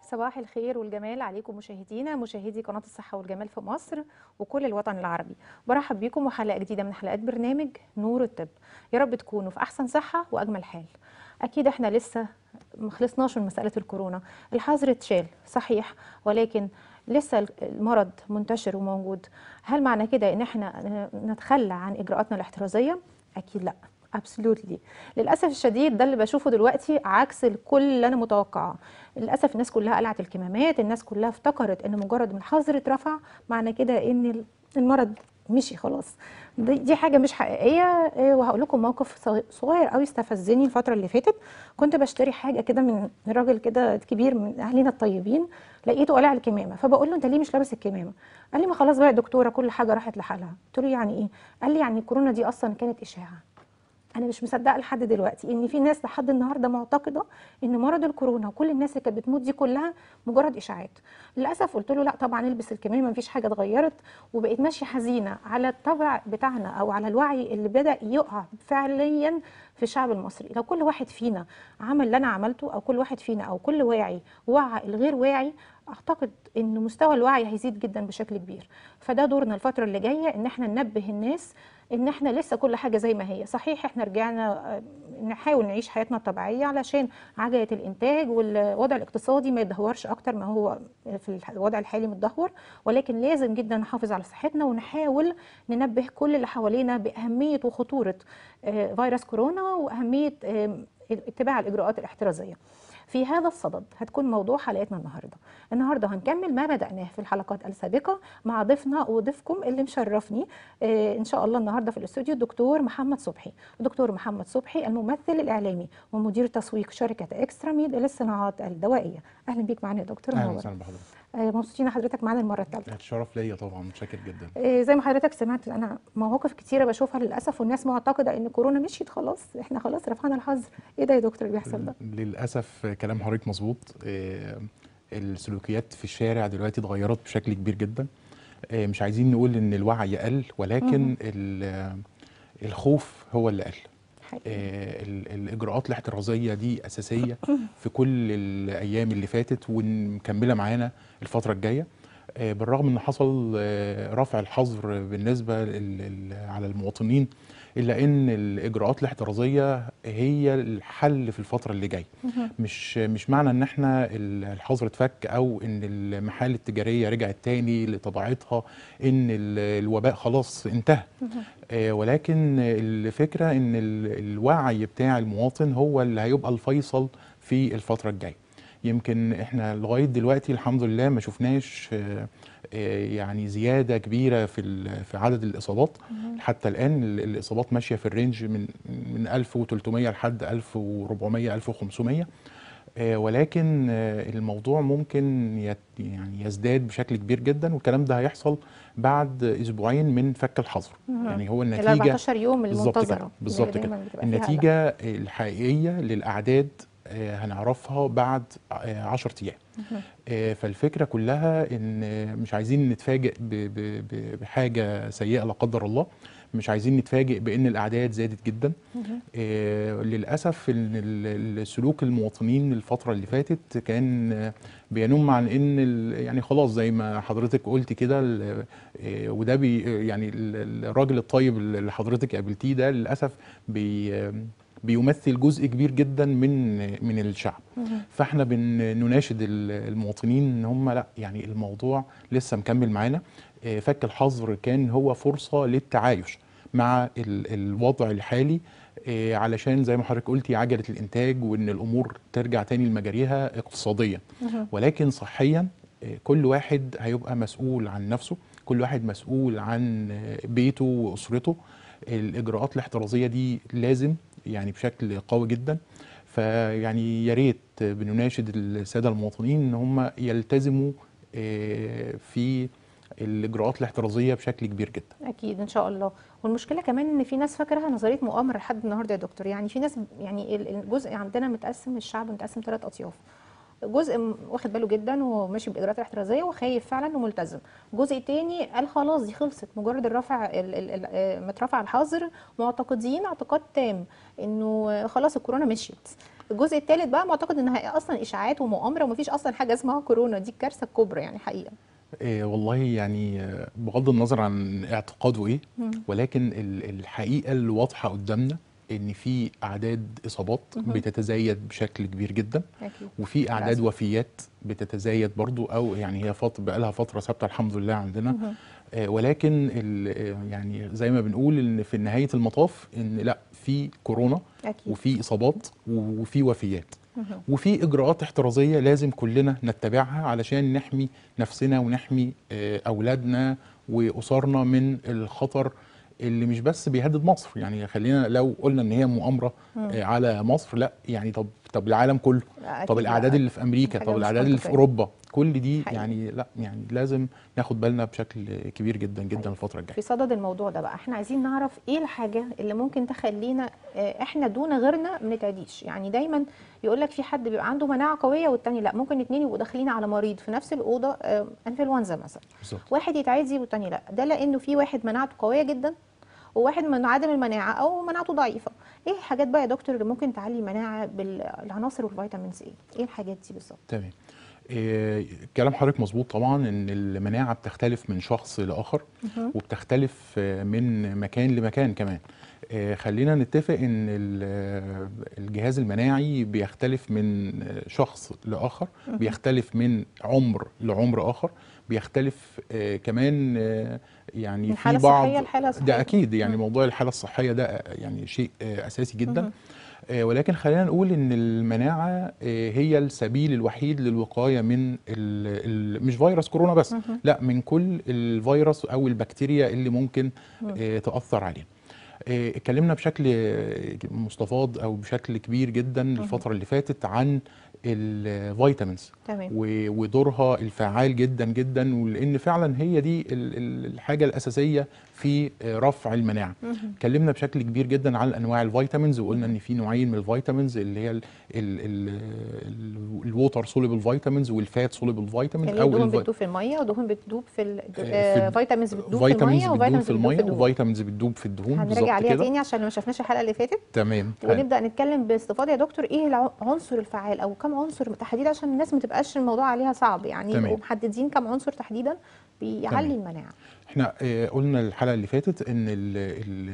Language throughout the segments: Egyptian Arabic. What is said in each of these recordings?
صباح الخير والجمال عليكم مشاهدينا مشاهدي قناة الصحة والجمال في مصر وكل الوطن العربي برحب بيكم وحلقة جديدة من حلقات برنامج نور الطب يا رب تكونوا في أحسن صحة وأجمل حال أكيد إحنا لسه ما خلصناش من مسألة الكورونا الحظر اتشال صحيح ولكن لسه المرض منتشر وموجود هل معنى كده ان احنا نتخلى عن اجراءاتنا الاحترازيه اكيد لا ابسولوتلي للاسف الشديد ده اللي بشوفه دلوقتي عكس الكل اللي انا متوقعاه للاسف الناس كلها قلعت الكمامات الناس كلها افتكرت ان مجرد ما الحظر اترفع معنى كده ان المرض مشي خلاص دي, دي حاجه مش حقيقيه وهقول لكم موقف صغير قوي استفزني الفتره اللي فاتت كنت بشتري حاجه كده من راجل كده كبير من اهلنا الطيبين لقيته قلع الكمامه فبقول له انت ليه مش لابس الكمامه قال لي ما خلاص بقى يا دكتوره كل حاجه راحت لحالها قلت له يعني ايه قال لي يعني الكورونا دي اصلا كانت اشاعه انا مش مصدقه لحد دلوقتي ان في ناس لحد النهارده معتقده ان مرض الكورونا وكل الناس اللي كانت بتموت دي كلها مجرد اشاعات للاسف قلت له لا طبعا البس الكمامه مفيش حاجه اتغيرت وبقيت ماشيه حزينه على الطبع بتاعنا او على الوعي اللي بدا يقع فعليا في الشعب المصري لو كل واحد فينا عمل اللي انا عملته او كل واحد فينا او كل واعي وعى الغير واعي اعتقد ان مستوى الوعي هيزيد جدا بشكل كبير فده دورنا الفتره اللي جايه ان احنا ننبه الناس ان احنا لسه كل حاجه زي ما هي صحيح احنا رجعنا نحاول نعيش حياتنا الطبيعيه علشان عجله الانتاج والوضع الاقتصادي ما يتدهورش اكتر ما هو في الوضع الحالي متدهور ولكن لازم جدا نحافظ على صحتنا ونحاول ننبه كل اللي حوالينا باهميه وخطوره فيروس كورونا واهميه اتباع الاجراءات الاحترازيه في هذا الصدد هتكون موضوع حلقتنا النهارده النهارده هنكمل ما بدأناه في الحلقات السابقه مع ضيفنا وضيفكم اللي مشرفني آه ان شاء الله النهارده في الاستوديو الدكتور محمد صبحي الدكتور محمد صبحي الممثل الاعلامي ومدير تسويق شركه اكسترا ميد للصناعات الدوائيه اهلا بيك معانا يا دكتور اهلا وسهلا بحضرتك آه مبسوطين حضرتك معانا المره الثالثه الشرف ليا طبعا متشكر جدا آه زي ما حضرتك سمعت انا مواقف كتيره بشوفها للاسف والناس معتقده ان كورونا مشيت خلاص احنا خلاص رفعنا الحظر ايه ده يا دكتور اللي بيحصل ده للاسف كلام حضرتك مظبوط السلوكيات في الشارع دلوقتي اتغيرت بشكل كبير جدا مش عايزين نقول ان الوعي قل ولكن الخوف هو اللي قل الاجراءات الاحترازيه دي اساسيه في كل الايام اللي فاتت ومكمله معانا الفتره الجايه بالرغم ان حصل رفع الحظر بالنسبه على المواطنين الا ان الاجراءات الاحترازيه هي الحل في الفتره اللي جايه مش مش معنى ان احنا الحظر اتفك او ان المحال التجاريه رجعت تاني لطبيعتها ان الوباء خلاص انتهى ولكن الفكره ان الوعي بتاع المواطن هو اللي هيبقى الفيصل في الفتره الجايه يمكن احنا لغايه دلوقتي الحمد لله ما شفناش يعني زياده كبيره في في عدد الاصابات حتى الان الاصابات ماشيه في الرينج من من 1300 لحد 1400 1500 ولكن الموضوع ممكن يعني يزداد بشكل كبير جدا والكلام ده هيحصل بعد اسبوعين من فك الحظر يعني هو النتيجه ال 14 يوم المنتظره بالظبط كده النتيجه الحقيقيه للاعداد هنعرفها بعد 10 ايام فالفكره كلها ان مش عايزين نتفاجئ بحاجه سيئه لا قدر الله مش عايزين نتفاجئ بان الاعداد زادت جدا آه للاسف ان السلوك المواطنين الفتره اللي فاتت كان بينم عن ان يعني خلاص زي ما حضرتك قلت كده وده بي يعني الراجل الطيب اللي حضرتك قابلتيه ده للاسف بي بيمثل جزء كبير جدا من من الشعب فاحنا بنناشد المواطنين ان هم لا يعني الموضوع لسه مكمل معانا فك الحظر كان هو فرصه للتعايش مع الوضع الحالي علشان زي ما حضرتك قلتي عجله الانتاج وان الامور ترجع تاني لمجاريها اقتصاديا ولكن صحيا كل واحد هيبقى مسؤول عن نفسه كل واحد مسؤول عن بيته واسرته الاجراءات الاحترازيه دي لازم يعني بشكل قوي جدا فيعني يا ريت بنناشد الساده المواطنين ان هم يلتزموا في الاجراءات الاحترازيه بشكل كبير جدا اكيد ان شاء الله والمشكله كمان ان في ناس فاكرها نظريه مؤامره لحد النهارده يا دكتور يعني في ناس يعني الجزء عندنا متقسم الشعب متقسم ثلاث اطياف جزء واخد باله جدا وماشي بالاجراءات الاحترازيه وخايف فعلا وملتزم جزء تاني قال خلاص دي خلصت مجرد الرفع ما اترفع الحظر معتقدين اعتقاد تام انه خلاص الكورونا مشيت الجزء الثالث بقى معتقد انها اصلا اشاعات ومؤامره ومفيش اصلا حاجه اسمها كورونا دي الكارثه الكبرى يعني حقيقه إيه والله يعني آه، بغض النظر عن اعتقاده ايه مم. ولكن ال- الحقيقه اللي واضحه قدامنا ان في اعداد اصابات مهم. بتتزايد بشكل كبير جدا اكيد وفي اعداد للأسف. وفيات بتتزايد برضو او يعني هي فتره بقى لها فتره ثابته الحمد لله عندنا مهم. آه، ولكن ال- آه، يعني زي ما بنقول ان في نهايه المطاف ان لا في كورونا اكيد وفي اصابات و- وفي وفيات مهم. وفي اجراءات احترازيه لازم كلنا نتبعها علشان نحمي نفسنا ونحمي آه، اولادنا واسرنا من الخطر اللي مش بس بيهدد مصر يعني خلينا لو قلنا ان هي مؤامره آه، على مصر لا يعني طب طب العالم كله لا، طب أكيد اللي لا. اللي في امريكا حاجة طب مش الاعداد اللي في منطقية. اوروبا كل دي حقيقي. يعني لا يعني لازم ناخد بالنا بشكل كبير جدا جدا الفتره الجايه في صدد الموضوع ده بقى احنا عايزين نعرف ايه الحاجه اللي ممكن تخلينا آه، احنا دون غيرنا ما نتعديش يعني دايما يقول لك في حد بيبقى عنده مناعه قويه والتاني لا ممكن اتنين يبقوا داخلين على مريض في نفس الاوضه آه، انفلونزا مثلا بالظبط واحد يتعدي والتاني لا ده لانه في واحد مناعته قويه جدا وواحد من عدم المناعه او مناعته ضعيفه ايه الحاجات بقى يا دكتور اللي ممكن تعلي المناعه بالعناصر والفيتامينز ايه ايه الحاجات دي بالظبط تمام إيه كلام حضرتك مظبوط طبعا ان المناعه بتختلف من شخص لاخر مهم. وبتختلف آه، من مكان لمكان كمان آه، خلينا نتفق ان ال- آه، الجهاز المناعي بيختلف من آه، شخص لاخر بيختلف من عمر لعمر اخر بيختلف آه، كمان آه، يعني من في حالة بعض صحية لحالة صحية. ده اكيد يعني مم. موضوع الحاله الصحيه ده آه، يعني شيء آه، اساسي جدا مهم. آه، ولكن خلينا نقول ان المناعه آه، هي السبيل الوحيد للوقايه من ال ال مش فيروس كورونا بس مهم. لا من كل الفيروس او البكتيريا اللي ممكن مم. آه، تاثر علينا آه، اتكلمنا بشكل آه، مستفاض او بشكل كبير جدا الفتره اللي فاتت عن الفيتامينز تمام و- ودورها الفعال جدا جدا ولان فعلا هي دي ال- ال- الحاجه الاساسيه في آه، رفع المناعه مهم. اتكلمنا بشكل كبير جدا عن انواع الفيتامينز وقلنا ان في نوعين من الفيتامينز اللي هي ال- ال- ال- ال- الووتر سوليبل فيتامينز والفات سوليبل فيتامينز اللي هي دهون بتدوب في الميه ودهون بتدوب في ال... آه، آه، في فيتامينز بتدوب في فيتامينز الميه بتدوب وفيتامينز في بتدوب في الميه الدهون وفيتامينز بتدوب في الدهون هنراجع بالظبط عليها كده تاني عشان ما شفناش الحلقه اللي فاتت تمام حلو. ونبدا نتكلم باستفاضه يا دكتور ايه العنصر الفعال او كم عنصر تحديدا عشان الناس ما تبقاش الموضوع عليها صعب يعني تمام. يبقوا محددين كم عنصر تحديدا بيعلي تمام. المناعه احنا آه، قلنا الحلقه اللي فاتت ان ال ال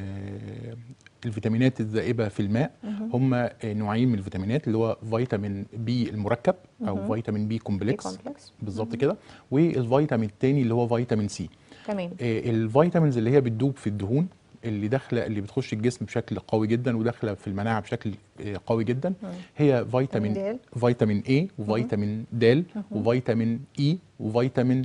الفيتامينات الذائبه في الماء مهم. هم نوعين من الفيتامينات اللي هو فيتامين بي المركب مهم. او فيتامين بي كومبلكس كومبلكس بالظبط كده والفيتامين الثاني اللي هو فيتامين سي تمام آه، الفيتامينز اللي هي بتدوب في الدهون اللي داخله اللي بتخش الجسم بشكل قوي جدا وداخله في المناعه بشكل آه، قوي جدا مم. هي فيتامين د. فيتامين A وفيتامين د وفيتامين E وفيتامين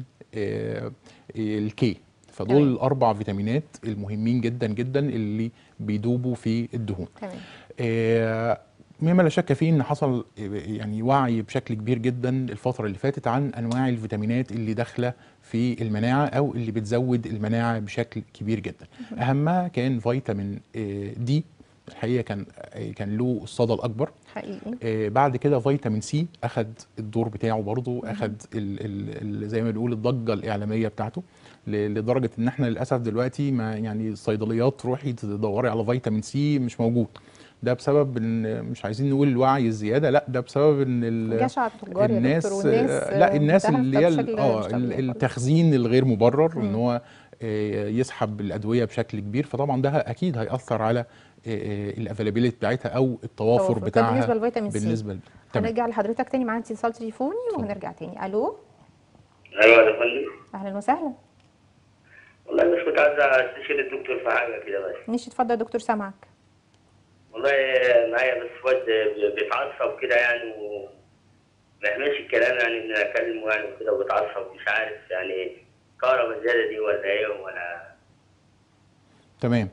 الكي فدول تمام. الاربع فيتامينات المهمين جدا جدا اللي بيدوبوا في الدهون تمام آه، مما لا شك فيه ان حصل آه، يعني وعي بشكل كبير جدا الفتره اللي فاتت عن انواع الفيتامينات اللي داخله في المناعه او اللي بتزود المناعه بشكل كبير جدا اهمها كان فيتامين آه، دي الحقيقه كان آه، كان له الصدى الاكبر حقيقي آه، بعد كده فيتامين سي اخد الدور بتاعه برضه اخد ال ال ال زي ما بنقول الضجه الاعلاميه بتاعته ل- لدرجه ان احنا للاسف دلوقتي ما يعني الصيدليات تروحي تدوري على فيتامين سي مش موجود ده بسبب ان مش عايزين نقول الوعي الزياده لا ده بسبب ان ال- جشع التجار يا الناس دكتور والناس آه، لا الناس متهافة اللي هي ال- بشكل اه مش ال- طبيعي خالص. التخزين الغير مبرر مم. ان هو آه، يسحب الادويه بشكل كبير فطبعا ده اكيد هياثر على الافيلابيلتي بتاعتها او التوافر توافر. ده بتاعها بالنسبه للفيتامين سي بالنسبه ل- تمام هنرجع لحضرتك تاني معانا اتصال تليفوني وهنرجع تاني الو ايوه يا فندم اهلا وسهلا والله بس كنت عايز استشير الدكتور في حاجه كده بس ماشي اتفضل يا دكتور سامعك والله معايا بس واد بيتعصب كده يعني وما يحملش الكلام يعني ان أنا اكلمه يعني وكده وبيتعصب مش عارف يعني كهرباء الزياده دي ولا ايه ولا تمام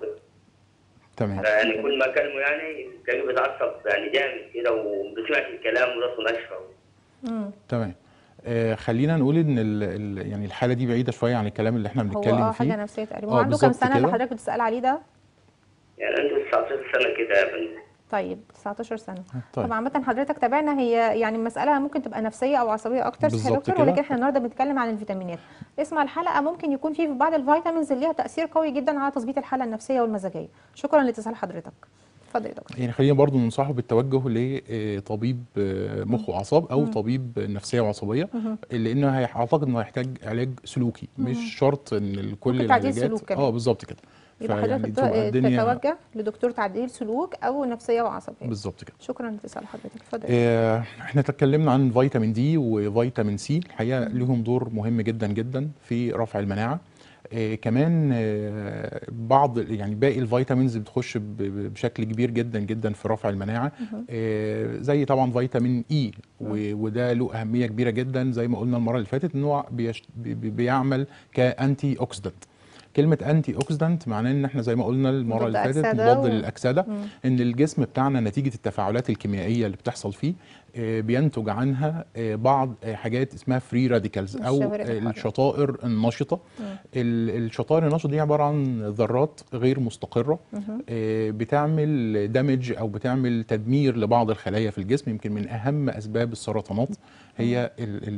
تمام يعني كل ما اكلمه يعني تلاقيه بيتعصب يعني جامد كده وما بيسمعش الكلام وراسه ناشفه امم تمام آه خلينا نقول ان ال ال يعني الحاله دي بعيده شويه عن الكلام اللي احنا هو بنتكلم اه فيه حاجه نفسيه تقريبا آه، هو عنده كام بالظبط سنه اللي كده. حضرتك بتسال عليه ده يعني عنده 19 سنه كده يا فندم طيب 19 سنه طيب. طب عامه حضرتك تابعنا هي يعني المساله ممكن تبقى نفسيه او عصبيه اكتر صح يا بالظبط دكتور كده. ولكن احنا النهارده بنتكلم عن الفيتامينات اسمع الحلقه ممكن يكون في بعض الفيتامينز اللي ليها تاثير قوي جدا على تظبيط الحاله النفسيه والمزاجيه شكرا لاتصال حضرتك اتفضل يا دكتور يعني خلينا برضو ننصحه بالتوجه لطبيب مخ واعصاب او مم. طبيب نفسيه وعصبيه مهم. لانه هي- اعتقد انه هيحتاج علاج سلوكي مم. مش شرط ان كل ممكن تعديل العلاجات سلوك كمان. اه بالظبط كده يبقى فيعني حضرتك تبقى ت- الدنيا تتوجه لدكتور تعديل سلوك او نفسيه وعصبيه بالظبط كده شكرا لاتصال حضرتك اتفضل آه، احنا اتكلمنا عن فيتامين دي وفيتامين سي الحقيقه مم. لهم دور مهم جدا جدا في رفع المناعه آه، كمان آه، بعض يعني باقي الفيتامينز بتخش ب- ب- بشكل كبير جدا جدا في رفع المناعه مهم. آه، زي طبعا فيتامين اي و- وده له اهميه كبيره جدا زي ما قلنا المره اللي فاتت ان هو بيش- بي- بي- بيعمل كانتي اوكسيدنت كلمه انتي اوكسيدنت معناه ان احنا زي ما قلنا المره مضاد اللي فاتت أكسدة مضاد و- للاكسده مم. ان الجسم بتاعنا نتيجه التفاعلات الكيميائيه اللي بتحصل فيه آه، بينتج عنها آه، بعض آه، حاجات اسمها فري راديكالز او الشوارد آه، الحرة. الشطائر النشطه مم. ال- الشطائر النشطه دي عباره عن ذرات غير مستقره مهم. آه، بتعمل دامج او بتعمل تدمير لبعض الخلايا في الجسم يمكن من اهم اسباب السرطانات هي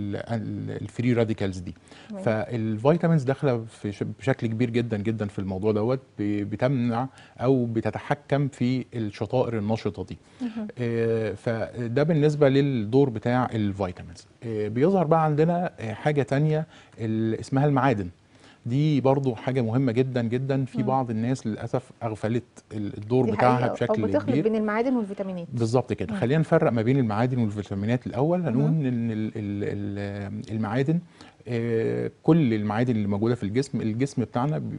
الفري راديكالز دي تمام. فالفيتامينز داخله في ش- بشكل كبير جدا جدا في الموضوع دوت ب- بتمنع او بتتحكم في الشطائر النشطه دي مهم. آه، فده بالنسبه للدور بتاع الفيتامينز آه، بيظهر بقى عندنا آه، حاجه تانية ال- اسمها المعادن دي برضو حاجة مهمة جدا جدا في مم. بعض الناس للأسف أغفلت ال- الدور دي بتاعها حقيقة. بشكل او بتخلط كبير بين المعادن والفيتامينات بالظبط كده مم. خلينا نفرق ما بين المعادن والفيتامينات الاول هنقول مهم. ان ال- ال- ال- المعادن آه، كل المعادن اللي موجوده في الجسم الجسم بتاعنا ب-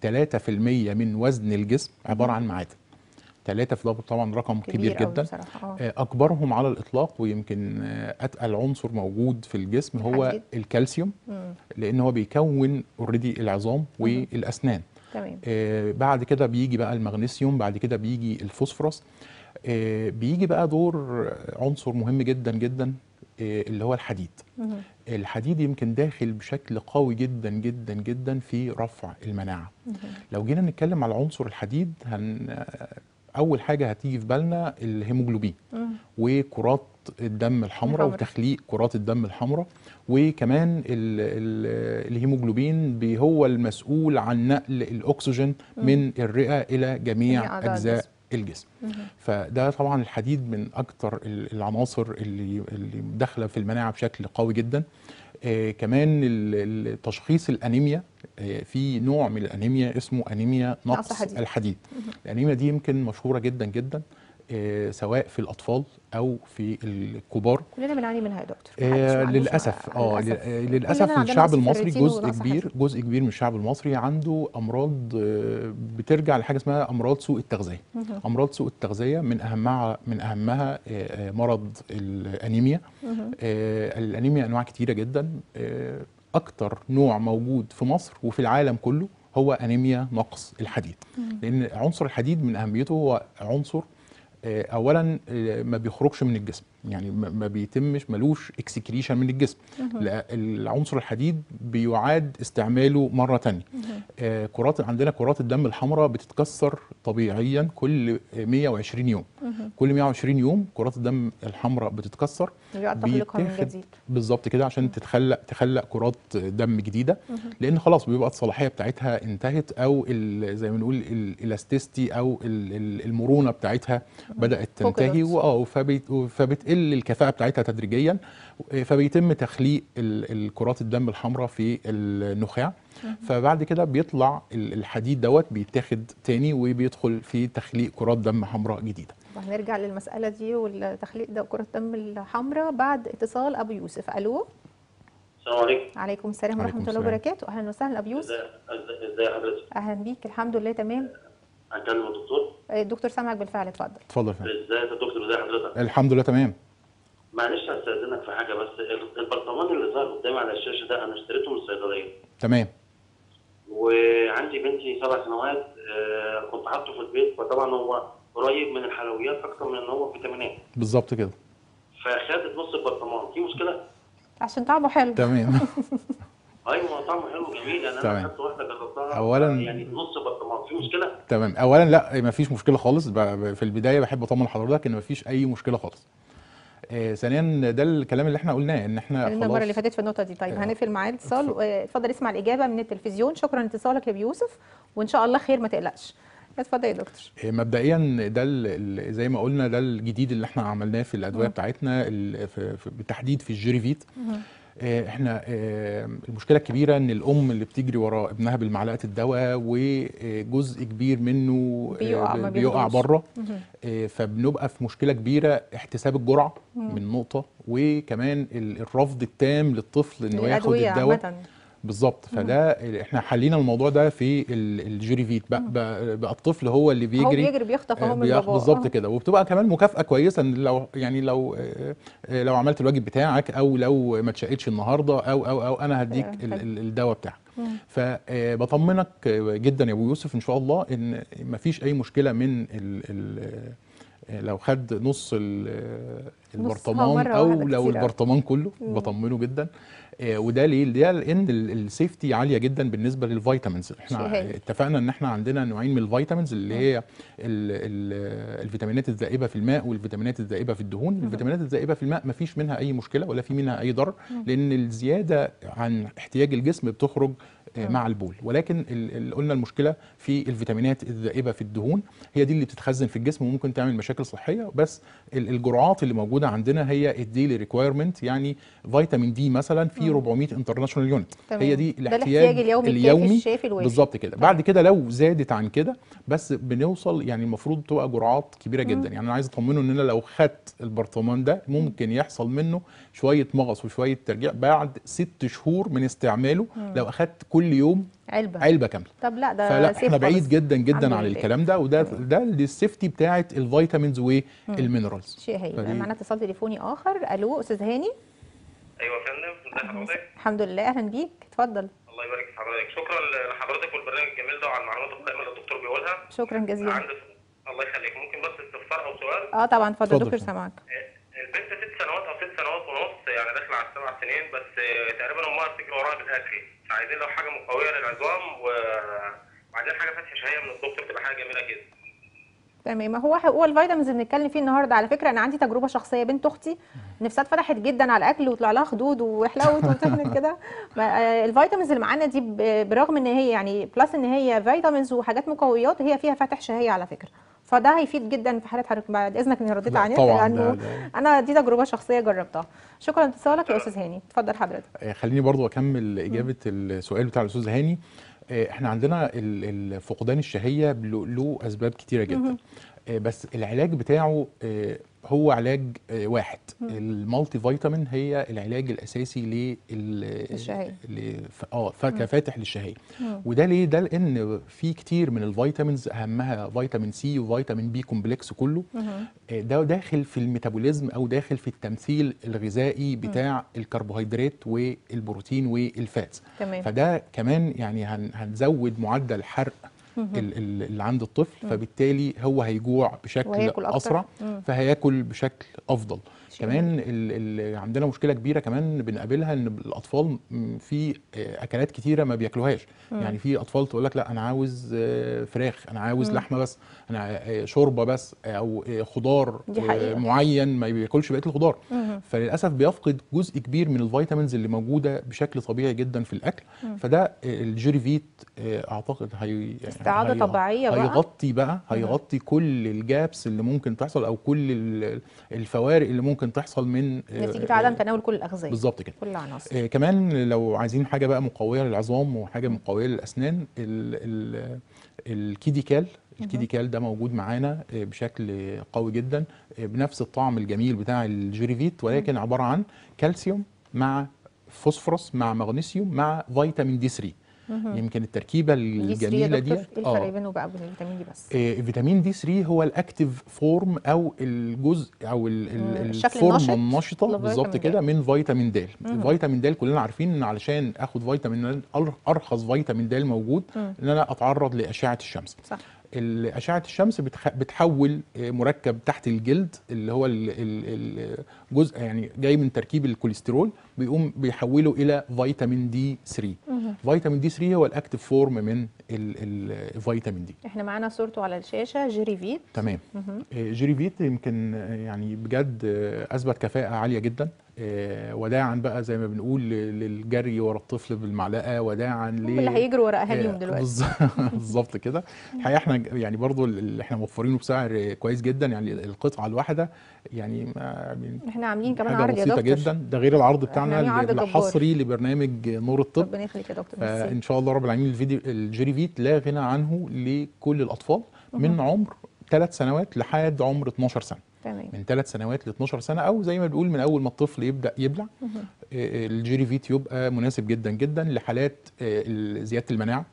3% من وزن الجسم عباره مهم. عن معادن 3 في ده طبعا رقم كبير, كبير أوي جدا بصراحه اه آه، اكبرهم على الاطلاق ويمكن آه، اتقل عنصر موجود في الجسم هو الحديد. الكالسيوم مم. لان هو بيكون اوريدي العظام مهم. والاسنان تمام آه، بعد كده بيجي بقى المغنيسيوم بعد كده بيجي الفوسفورس آه، بيجي بقى دور عنصر مهم جدا جدا آه، اللي هو الحديد مهم. الحديد يمكن داخل بشكل قوي جدا جدا جدا في رفع المناعة مهم. لو جينا نتكلم على عنصر الحديد هن آه، أول حاجة هتيجي في بالنا الهيموجلوبين مم. وكرات الدم الحمراء الحمراء. وتخليق كرات الدم الحمراء وكمان ال ال الهيموجلوبين بي هو المسؤول عن نقل الاكسجين مم. من الرئه الى جميع جميع أعضاء اجزاء الجسم. الجسم مهم. فده طبعا الحديد من اكتر ال- العناصر اللي اللي داخله في المناعه بشكل قوي جدا آه كمان ال- ال- تشخيص الانيميا آه في نوع من الانيميا اسمه انيميا نقص نقص حديد. الحديد مهم. الانيميا دي يمكن مشهوره جدا جدا آه، سواء في الاطفال او في الكبار كلنا بنعاني منها يا دكتور محدش آه ما عندوش للاسف مع- اه للأسف. ل- آه، كلنا للاسف عندنا الشعب نقص المصري فيرتين جزء ونقص كبير حديد. جزء كبير من الشعب المصري عنده امراض آه، بترجع لحاجه اسمها امراض سوء التغذيه مهم. امراض سوء التغذيه من اهمها من اهمها آه، آه، مرض الانيميا مهم. آه، الانيميا انواع كتيره جدا آه، اكتر نوع موجود في مصر وفي العالم كله هو انيميا نقص الحديد مم. لان عنصر الحديد من اهميته هو عنصر آه، اولا آه، ما بيخرجش من الجسم يعني ما ما بيتمش ملوش اكسكريشن من الجسم مهم. لا العنصر الحديد بيعاد استعماله مره تانية مهم. آه، كرات عندنا كرات الدم الحمراء بتتكسر طبيعيا كل 120 يوم مهم. كل 120 يوم كرات الدم الحمراء بتتكسر يبقى تخلقها من بيتاخد جديد بالظبط كده عشان تتخلق تخلق كرات دم جديده مهم. لان خلاص بيبقى الصلاحيه بتاعتها انتهت او ال- زي ما نقول الالاستيستي او ال- ال- المرونه بتاعتها بدات تنتهي فقدت. واه فبيت فبتقل الكفاءه بتاعتها تدريجيا فبيتم تخليق ال- الكرات الدم الحمراء في النخاع فبعد كده بيطلع ال- الحديد دوت بيتاخد تاني وبيدخل في تخليق كرات دم حمراء جديده وهنرجع للمسألة دي والتخليق ده كرة الدم الحمراء بعد اتصال أبو يوسف ألو السلام عليكم عليكم السلام عليكم ورحمة الله السلام. وبركاته أهلا وسهلا أبو يوسف ازاي ازاي ازاي حضرتك أهلا بيك الحمد لله تمام هكلم الدكتور الدكتور سامعك بالفعل اتفضل اتفضل يا فندم ازاي يا دكتور ازاي حضرتك الحمد لله تمام معلش هستاذنك في حاجه بس ال- البرطمان اللي ظهر قدامي على الشاشه ده انا اشتريته من الصيدليه تمام وعندي بنتي سبع سنوات آه، كنت حاطه في البيت فطبعا هو قريب من الحلويات اكتر من ان هو فيتامينات بالظبط كده فخدت نص البرطمان في مشكله عشان طعمه حلو تمام ايوه هو طعمه حلو جميل يعني تمام. انا خدت واحده جربتها أولاً- يعني نص برطمان في مشكله تمام اولا لا ما فيش مشكله خالص ب- ب- في البدايه بحب اطمن حضرتك ان ما فيش اي مشكله خالص آه ثانيا ده الكلام اللي احنا قلناه ان احنا قلنا المرة اللي خلاص فاتت في النقطة دي طيب آه. هنقفل معاه الاتصال آه، اتفضل اسمع الإجابة من التلفزيون شكرا لاتصالك يا أبو يوسف وإن شاء الله خير ما تقلقش اتفضل يا دكتور آه، مبدئيا ده ال- ال- زي ما قلنا ده الجديد اللي احنا عملناه في الادويه مم. بتاعتنا ال- في- في- بالتحديد في الجيريفيت مهم. آه، احنا آه، المشكله الكبيره ان الام اللي بتجري ورا ابنها بالمعلقه الدواء وجزء جزء منه آه، بيقع، ما بيقع بياخدوش. بره مهم. آه، فبنبقى في مشكله كبيره احتساب الجرعه مم. من نقطه وكمان ال- الرفض التام للطفل انه ياخد الأدوية الدواء عامة. بالظبط فده احنا حلينا الموضوع ده في ال- الجيريفيت بقى, بقى, بقى الطفل هو اللي هو بيجري بيجري بيخطف آه، اهو من بياخ- باباه بالظبط آه. كده وبتبقى كمان مكافاه كويسه إن لو يعني لو آه، آه، لو عملت الواجب بتاعك او لو ما اتشقتش النهارده او او او انا هديك آه، ال- حلو. ال- الدواء بتاعك مم. فبطمنك جدا يا ابو يوسف ان شاء الله ان مفيش اي مشكله من ال ال لو خد نص ال- البرطمان مرة او واحدة لو كتير أوي. البرطمان كله مم. بطمنه جدا آه، وده ليه؟ ده لان ال- السيفتي عاليه جدا بالنسبه للفيتامينز شيء احنا هايل. اتفقنا ان احنا عندنا نوعين من الفيتامينز اللي هي ال ال الفيتامينات الذائبه في الماء والفيتامينات الذائبه في الدهون الفيتامينات الذائبه في الماء ما فيش منها اي مشكله ولا في منها اي ضرر لان الزياده عن احتياج الجسم بتخرج آه، مع البول ولكن ال- ال- قلنا المشكله في الفيتامينات الذائبه في الدهون هي دي اللي بتتخزن في الجسم وممكن تعمل مشاكل صحيه بس ال- الجرعات اللي موجوده عندنا هي الديلي ريكويرمنت يعني فيتامين دي مثلا في 400 انترناشونال يونت تمام. هي دي ده الاحتياج الاحتياج اليومي الكافي الشافي الوافي. بالظبط كده بعد كده لو زادت عن كده بس بنوصل يعني المفروض تبقى جرعات كبيره جدا يعني انا عايز اطمنه ان انا لو خدت البرطمان ده ممكن يحصل منه شويه مغص وشويه ترجيع بعد ست شهور من استعماله لو اخدت كل يوم علبة علبه كامله طب لا ده فلا سيف احنا بعيد خالص. جدا جدا الحمد عن لله. الكلام ده وده تمام. ده السيفتي بتاعه الفيتامينز والمينرالز شيء هايل فدي- معانا اتصال تليفوني اخر الو استاذ هاني ايوه يا فندم ازي حضرتك الحمد لله اهلا بيك اتفضل الله يبارك في حضرتك شكرا لحضرتك والبرنامج الجميل ده وعلى المعلومات القيمه اللي الدكتور بيقولها شكرا جزيلا عندي الله يخليك ممكن بس استفسار او سؤال اه طبعا اتفضل اتفضل. دكتور سامعك البنت ست سنوات او ست سنوات ونص يعني داخله على السبع سنين بس آه، تقريبا امها بتجري وراها بالاكل فعايزين لو حاجه مقويه للعظام و- وعايزين حاجه فتح شهيه من الدكتور تبقى حاجه جميله كده تمام هو هو الفيتامينز اللي بنتكلم فيه النهارده على فكره انا عندي تجربه شخصيه بنت اختي نفسها اتفتحت جدا على الاكل وطلع لها خدود وحلوت وتخنت كده ما- آه، الفيتامينز اللي معانا دي ب- برغم ان هي يعني بلس ان هي فيتامينز وحاجات مقويات هي فيها فاتح شهيه على فكره فده هيفيد جدا في حاله حضرتك بعد اذنك اني رديت لا، عليك طبعاً، لانه ده- ده- انا دي تجربه شخصيه جربتها شكرا لاتصالك يا استاذ هاني اتفضل حضرتك آه، خليني برضو اكمل اجابه السؤال بتاع الاستاذ هاني آه، احنا عندنا ال- ال- فقدان الشهيه له له اسباب كتيره جدا آه، بس العلاج بتاعه آه، هو علاج آه، واحد المالتي فيتامين هي العلاج الاساسي لل الشهية. ل- ف- اه ف- كفاتح للشهيه وده ليه ده لان في كتير من الفيتامينز اهمها فيتامين سي وفيتامين بي كومبلكس كله آه، ده داخل في الميتابوليزم او داخل في التمثيل الغذائي بتاع الكربوهيدرات والبروتين والفاتس تمام. فده كمان يعني هن هنزود معدل حرق ال- ال- اللي عند الطفل فبالتالي هو هيجوع بشكل وهياكل أكتر. اسرع مم. فهياكل بشكل افضل شيء كمان ال ال عندنا مشكله كبيره كمان بنقابلها ان الاطفال م، في آه، اكلات كتيره ما بياكلوهاش يعني في اطفال تقول لك لا انا عاوز آه، فراخ انا عاوز لحمه بس انا آه، شوربه بس او آه، خضار دي آه، حقيقة. معين ما بياكلش بقيه الخضار فللاسف بيفقد جزء كبير من الفيتامينز اللي موجوده بشكل طبيعي جدا في الاكل فده آه، الجيريفيت آه، اعتقد هي يعني استعادة هي- طبيعية بقى. هيغطي بقى هيغطي كل الجابس اللي ممكن تحصل او كل ال- الفوارق اللي ممكن تحصل من آه، نتيجه عدم تناول كل الاغذيه بالظبط كده كل العناصر آه، كمان لو عايزين حاجه بقى مقويه للعظام وحاجه مقويه للاسنان ال ال الكيديكال الكيديكال ده موجود معانا آه، بشكل قوي جدا آه، بنفس الطعم الجميل بتاع الجيريفيت ولكن عباره عن كالسيوم مع فوسفورس مع مغنيسيوم مع فيتامين دي 3 يمكن التركيبه دي 3 يا الجميله دكتور دي ايه الفرق بينه وبين الفيتامين دي بس آه، فيتامين دي 3 هو الاكتيف فورم او الجزء او ال- ال- مم، الشكل الفورمه النشط النشطه لفيتامين بالظبط د. كده من فيتامين د فيتامين د كلنا عارفين ان علشان اخد فيتامين د أر- ارخص فيتامين د موجود ان انا اتعرض لاشعه الشمس صح ال- اشعه الشمس بتخ... بتحول آه، مركب تحت الجلد اللي هو ال- ال- الجزء يعني جاي من تركيب الكوليسترول بيقوم بيحوله الى فيتامين دي 3 فيتامين دي 3 هو الاكتيف فورم من ال- ال- الفيتامين دي احنا معانا صورته على الشاشه جيريفيت تمام آه، جيريفيت يمكن آه، يعني بجد آه، اثبت كفاءه عاليه جدا آه، وداعا بقى زي ما بنقول ل- للجري ورا الطفل بالمعلقه وداعا ل هم اللي هيجروا ورا اهاليهم آه، دلوقتي بالظ- بالظبط كده الحقيقه احنا ج- يعني برضو اللي احنا موفرينه بسعر كويس جدا يعني القطعه الواحده يعني ما يعني احنا عاملين كمان حاجه عرض يا بسيطه دكتور جدا ده غير العرض احنا بتاعنا عاملين عرض جبار. الحصري لبرنامج نور الطب ربنا يخليك يا دكتور ميرسي. فان شاء الله رب العالمين الفيديو الجيري فيت لا غنى عنه لكل الاطفال من عمر ثلاث سنوات لحد عمر 12 سنه تمام من ثلاث سنوات ل 12 سنه او زي ما بنقول من اول ما الطفل يبدا يبلع آه، الجيري فيت يبقى مناسب جدا جدا لحالات آه، ال- زياده المناعه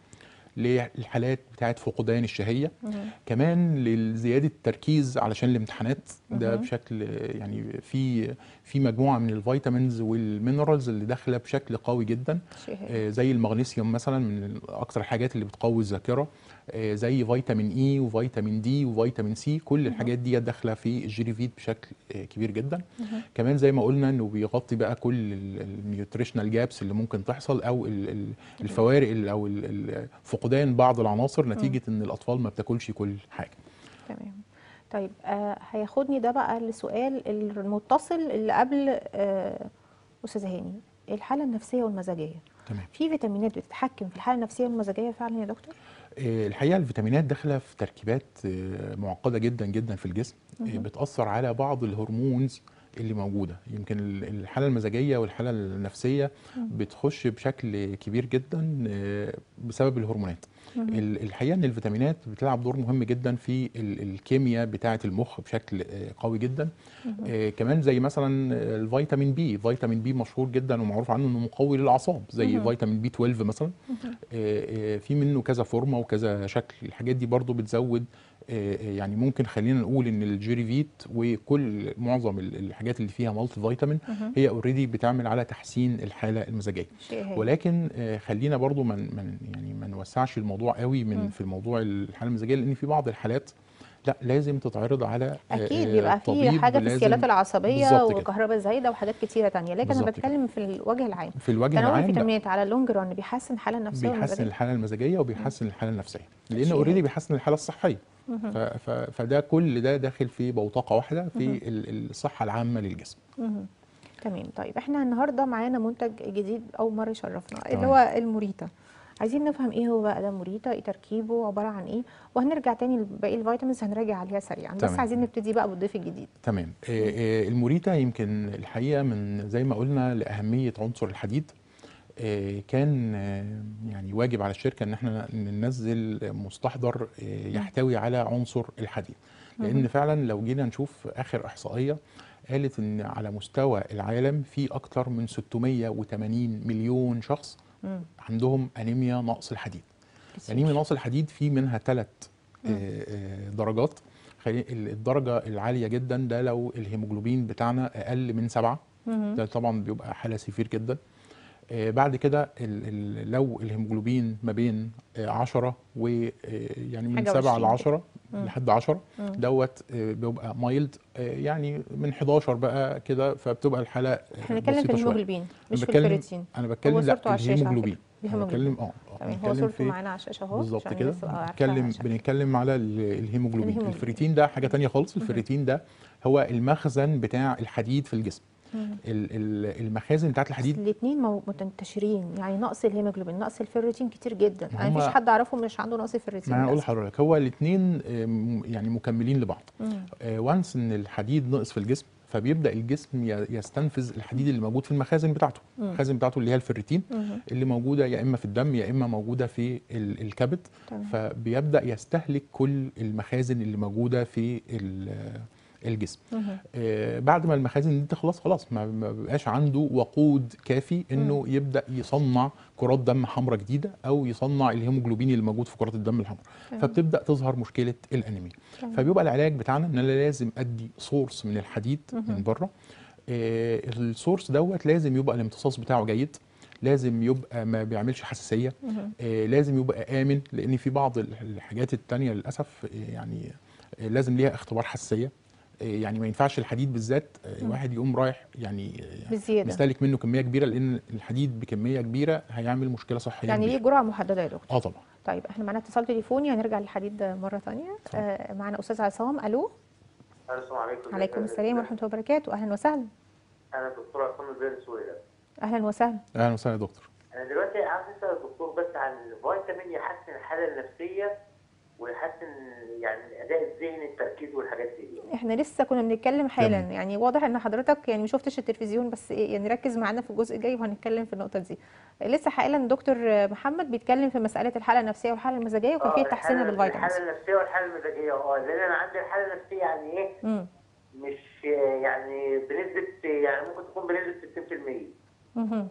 للحالات بتاعت فقدان الشهيه كمان لزياده التركيز علشان الامتحانات ده مهم. بشكل آه، يعني في في مجموعه من الفيتامينز والمينرالز اللي داخله بشكل قوي جدا شيء هايل. آه، زي المغنيسيوم مثلا من اكثر الحاجات اللي بتقوي الذاكره آه، زي فيتامين اي وفيتامين دي وفيتامين سي كل الحاجات دي داخله في الجيري فيت بشكل آه، كبير جدا كمان زي ما قلنا انه بيغطي بقى كل النيوتريشنال جابس اللي ممكن تحصل او ال- ال- الفوارق ال- او ال- ال- فقدان بعض العناصر نتيجه ان الاطفال ما بتاكلش كل حاجه تمام طيب آه هياخدني ده بقى لسؤال المتصل اللي قبل آه استاذ هاني الحاله النفسيه والمزاجيه تمام في فيتامينات بتتحكم في الحاله النفسيه والمزاجيه فعلا يا دكتور آه، الحقيقه الفيتامينات داخله في تركيبات آه، معقده جدا جدا في الجسم آه، بتاثر على بعض الهرمونز اللي موجوده يمكن ال- الحاله المزاجيه والحاله النفسيه بتخش بشكل كبير جدا آه، بسبب الهرمونات ال- الحقيقه ان الفيتامينات بتلعب دور مهم جدا في ال- الكيمياء بتاعه المخ بشكل آه، قوي جدا آه، كمان زي مثلا الفيتامين بي فيتامين بي مشهور جدا ومعروف عنه انه مقوي للاعصاب زي فيتامين بي 12 مثلا آه، آه، في منه كذا فورمه وكذا شكل الحاجات دي برضو بتزود آه، آه، يعني ممكن خلينا نقول ان الجيري فيت وكل معظم ال- الحاجات اللي فيها مالتي فيتامين هي اوريدي بتعمل على تحسين الحاله المزاجيه شيء هايل. ولكن آه، خلينا برضو من من يعني ما نوسعش الموضوع قوي من في الموضوع الحاله المزاجيه لان في بعض الحالات لا لازم تتعرض على آه، اكيد آه، بيبقى في طبيب حاجه في لازم- السيالات العصبيه بالظبط كده. وكهرباء زايده وحاجات كتيره تانية لكن انا بالظبط كده. بتكلم في الوجه العام في الوجه تناول العام لا. الفيتامينات على اللونج ران بيحسن الحاله النفسيه بيحسن والمزاجيه الحاله المزاجيه وبيحسن الحاله النفسيه لان شيء اوريدي هايل. بيحسن الحاله الصحيه ف ف فده كل ده داخل في بوتقه واحده في ال- الصحه العامه للجسم مهم. تمام طيب احنا النهارده معانا منتج جديد اول مره يشرفنا اللي تمام. هو الموريتا عايزين نفهم ايه هو بقى ده موريتا ايه تركيبه عباره عن ايه وهنرجع تاني لباقي الفيتامينز هنراجع عليها سريعا بس تمام. عايزين نبتدي بقى بالضيف الجديد تمام آه، آه، الموريتا يمكن الحقيقه من زي ما قلنا لاهميه عنصر الحديد آه، كان آه، يعني واجب على الشركه ان احنا ننزل مستحضر آه، يحتوي على عنصر الحديد لان فعلا لو جينا نشوف اخر احصائيه قالت ان على مستوى العالم في اكثر من 680 مليون شخص مم. عندهم انيميا نقص الحديد كتير. انيميا نقص الحديد في منها ثلاث درجات خلي- ال- الدرجه العاليه جدا ده لو الهيموجلوبين بتاعنا اقل من سبعة مهم. ده طبعا بيبقى حاله سيفير جدا آه، بعد كده ال- ال- لو الهيموجلوبين ما بين 10 ويعني من حاجة 7 ل وعشرين 10 مم. لحد 10 مم. دوت آه، بيبقى مايلد يعني من 11 بقى كده فبتبقى الحاله آه، احنا بنتكلم في بسيطة شوية. الهيموجلوبين مش في بتكلم- الفيريتين انا هو بتكلم لا صورته على الشاشة على الهيموجلوبين فكرة. انا الهيموجلوبين. بتكلم اه آه، تمام هو بنتكلم صورته في معانا على الشاشه اهو بالظبط عشان كده الناس تبقى عارفة بنتكلم عشان- بنتكلم على ال- الهيموجلوبين الهيموجلوبين. الفريتين ده حاجه تانية خالص الفريتين ده هو المخزن بتاع الحديد في الجسم مم. ال- ال- المخازن بتاعت الحديد الاثنين منتشرين يعني نقص الهيموجلوبين نقص الفيريتين كتير جدا يعني هما- مفيش حد اعرفه مش عنده نقص الفيريتين ما انا اقول للأسف. لحضرتك هو الاثنين يعني مكملين لبعض مم. وانس ان الحديد نقص في الجسم فبيبدا الجسم ي- يستنفذ الحديد اللي موجود في المخازن بتاعته مم. المخازن بتاعته اللي هي الفريتين مم. اللي موجوده يا اما في الدم يا اما موجوده في ال- الكبد تمام. فبيبدا يستهلك كل المخازن اللي موجوده في ال- الجسم مم. آه، بعد ما المخازن دي تخلص خلاص ما ما بيبقاش عنده وقود كافي انه يبدا يصنع كرات دم حمراء جديده او يصنع الهيموجلوبين اللي موجود في كرات الدم الحمراء تمام. فبتبدا تظهر مشكله الانيميا تمام. فبيبقى العلاج بتاعنا ان انا لازم ادي سورس من الحديد من بره آه، السورس دوت لازم يبقى الامتصاص بتاعه جيد لازم يبقى ما بيعملش حساسيه مم. آه، لازم يبقى امن لان في بعض الحاجات التانية للاسف آه، يعني آه، لازم ليها اختبار حساسيه آه، يعني ما ينفعش الحديد بالذات آه، واحد يقوم رايح يعني آه، بزياده مستهلك منه كميه كبيره لان الحديد بكميه كبيره هيعمل مشكله صحيه يعني كبيرة. ليه جرعه محدده يا دكتور اه طبعا طيب احنا معانا اتصال تليفوني هنرجع للحديد مره ثانيه آه معانا استاذ عصام الو السلام عليكم عليكم السلام ورحمه الله وبركاته اهلا وسهلا انا دكتور عصام البير سويلة اهلا وسهلا اهلا وسهلا يا دكتور انا دلوقتي عايز اسال الدكتور بس عن الفيتامين يحسن الحاله النفسيه ويحسن يعني الاداء الذهني التركيز والحاجات دي احنا لسه كنا بنتكلم حالا تمام. يعني واضح ان حضرتك يعني ما شفتش التلفزيون بس إيه يعني ركز معانا في الجزء الجاي وهنتكلم في النقطه دي لسه حالا دكتور محمد بيتكلم في مساله الحاله النفسيه والحاله المزاجيه وكيفيه آه، تحسينها الحالة- بالفيتامينز الحاله النفسيه والحاله المزاجيه اه لان انا عندي الحاله النفسيه يعني ايه امم مش يعني بنسبه يعني ممكن تكون بنسبه 60% مهم.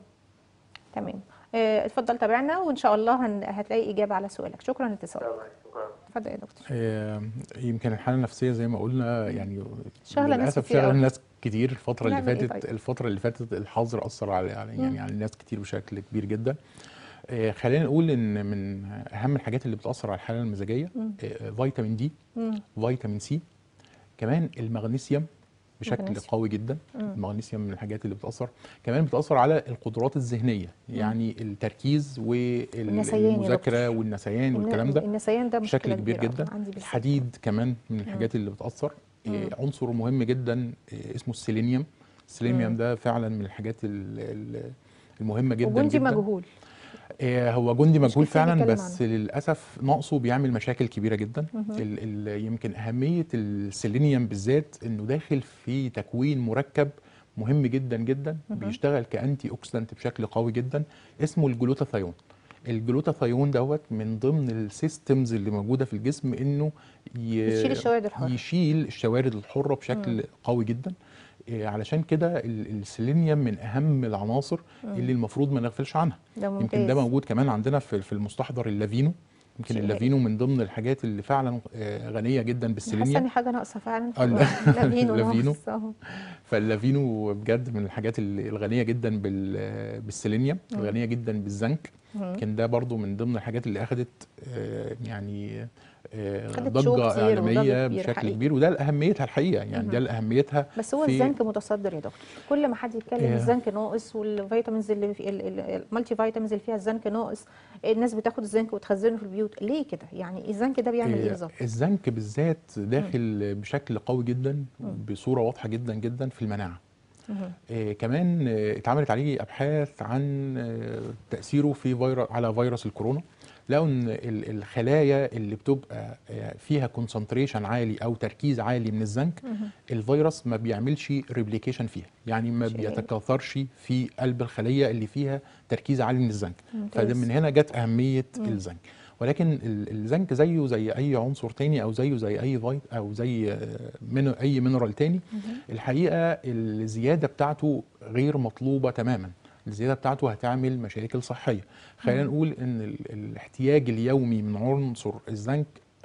تمام آه، اتفضل تابعنا وان شاء الله هن... هتلاقي اجابه على سؤالك شكرا لاتصالك تمام شكرا اتفضل يا دكتور آه، يمكن الحاله النفسيه زي ما قلنا يعني شغلة ناس للاسف كتير شغله أوي. ناس كتير الفتره اللي نعمل إيه فاتت طيب؟ الفتره اللي فاتت الحظر اثر على على- يعني على الناس كتير بشكل كبير جدا آه، خلينا نقول ان من اهم الحاجات اللي بتاثر على الحاله المزاجيه آه، فيتامين دي مم. فيتامين سي كمان المغنيسيوم بشكل مغنيسيوم. قوي جدا المغنيسيوم من الحاجات اللي بتاثر كمان بتاثر على القدرات الذهنيه يعني التركيز النسيان يا والمذاكره دكتور. والنسيان والكلام ده النسيان ده بشكل مشكله كبير كبيرة جدا أوي عندي بالذات. الحديد كمان من الحاجات اللي بتاثر إيه، عنصر مهم جدا إيه، اسمه السيلينيوم السيلينيوم ده فعلا من الحاات ال- ال- المهمه جدا وجندي جدا مجهول إيه، هو جندي مجهول كتير فعلا بيتكلم بس للاسف نقصه بيعمل مشاكل كبيره جدا ال ال يمكن اهميه السيلينيوم بالذات انه داخل في تكوين مركب مهم جدا جدا بيشتغل كانتي اوكسيدنت بشكل قوي جدا اسمه الجلوتاثيون الجلوتاثيون دوت من ضمن السيستمز اللي موجوده في الجسم انه ي- يشيل الشوارد الحرة. يشيل الشوارد الحره بشكل قوي جدا إيه، علشان كده ال- السيلينيوم من اهم العناصر اللي المفروض ما نغفلش عنها ده يمكن ده ممتاز. موجود كمان عندنا في في المستحضر اللافينو يمكن شيء اللافينو من ضمن الحاجات اللي فعلا آه، غنيه جدا حاسه ان بالسيلينيوم حاجه ناقصه فعلا آه، لا. لافينو لافينو. ناقص أهو. فاللافينو بجد من الحاجات اللي الغنيه جدا بال- بالسيلينيوم الغنيه جدا بالزنك يمكن ده برضو من ضمن الحاجات اللي اخذت آه، يعني آه، خدت شو ضجه كتير وضجة اعلاميه كبيرة بشكل حقيقي. كبير وده اهميتها الحقيقه يعني ده اهميتها بس هو في- الزنك متصدر يا دكتور كل ما حد يتكلم إيه. الزنك ناقص والفيتامينز اللي في ال- ال- المالتي فيتامينز اللي فيها الزنك ناقص الناس بتاخد الزنك وتخزنه في البيوت ليه كده يعني الزنك ده بيعمل ايه آه، بالظبط الزنك بالذات داخل بشكل قوي جدا بصوره واضحه جدا جدا في المناعه مهم. آه كمان آه اتعملت عليه ابحاث عن آه تاثيره في فيروس على فيروس الكورونا لقوا ان ال- الخلايا اللي بتبقى آه فيها كونسنتريشن عالي او تركيز عالي من الزنك الفيروس ما بيعملش ريبليكيشن فيها يعني ما شيء. بيتكاثرش في قلب الخليه اللي فيها تركيز عالي من الزنك ممتاز. فده من هنا جت اهميه الزنك ولكن ال- الزنك زيه زي اي عنصر تاني او زيه زي اي فيت او زي آه، من اي مينرال تاني الحقيقه الزياده بتاعته غير مطلوبه تماما الزياده بتاعته هتعمل مشاكل صحيه خلينا نقول ان ال- الاحتياج اليومي من عنصر الزنك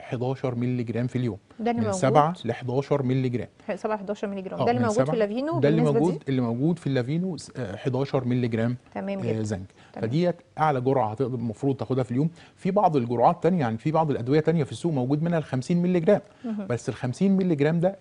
11 مللي جرام في اليوم ده اللي من موجود 7 ل 11 مللي جرام 7 11 مللي جرام آه، ده اللي من موجود في سبعة- اللافينو ده اللي بالنسبة موجود دي؟ اللي موجود في اللافينو س- آه، 11 مللي جرام تمام آه، جدا زنك تمام. فديت اعلى جرعه هتقدر المفروض تاخدها في اليوم في بعض الجرعات تانية يعني في بعض الادويه تانية في السوق موجود منها ال 50 مللي جرام بس ال 50 مللي جرام ده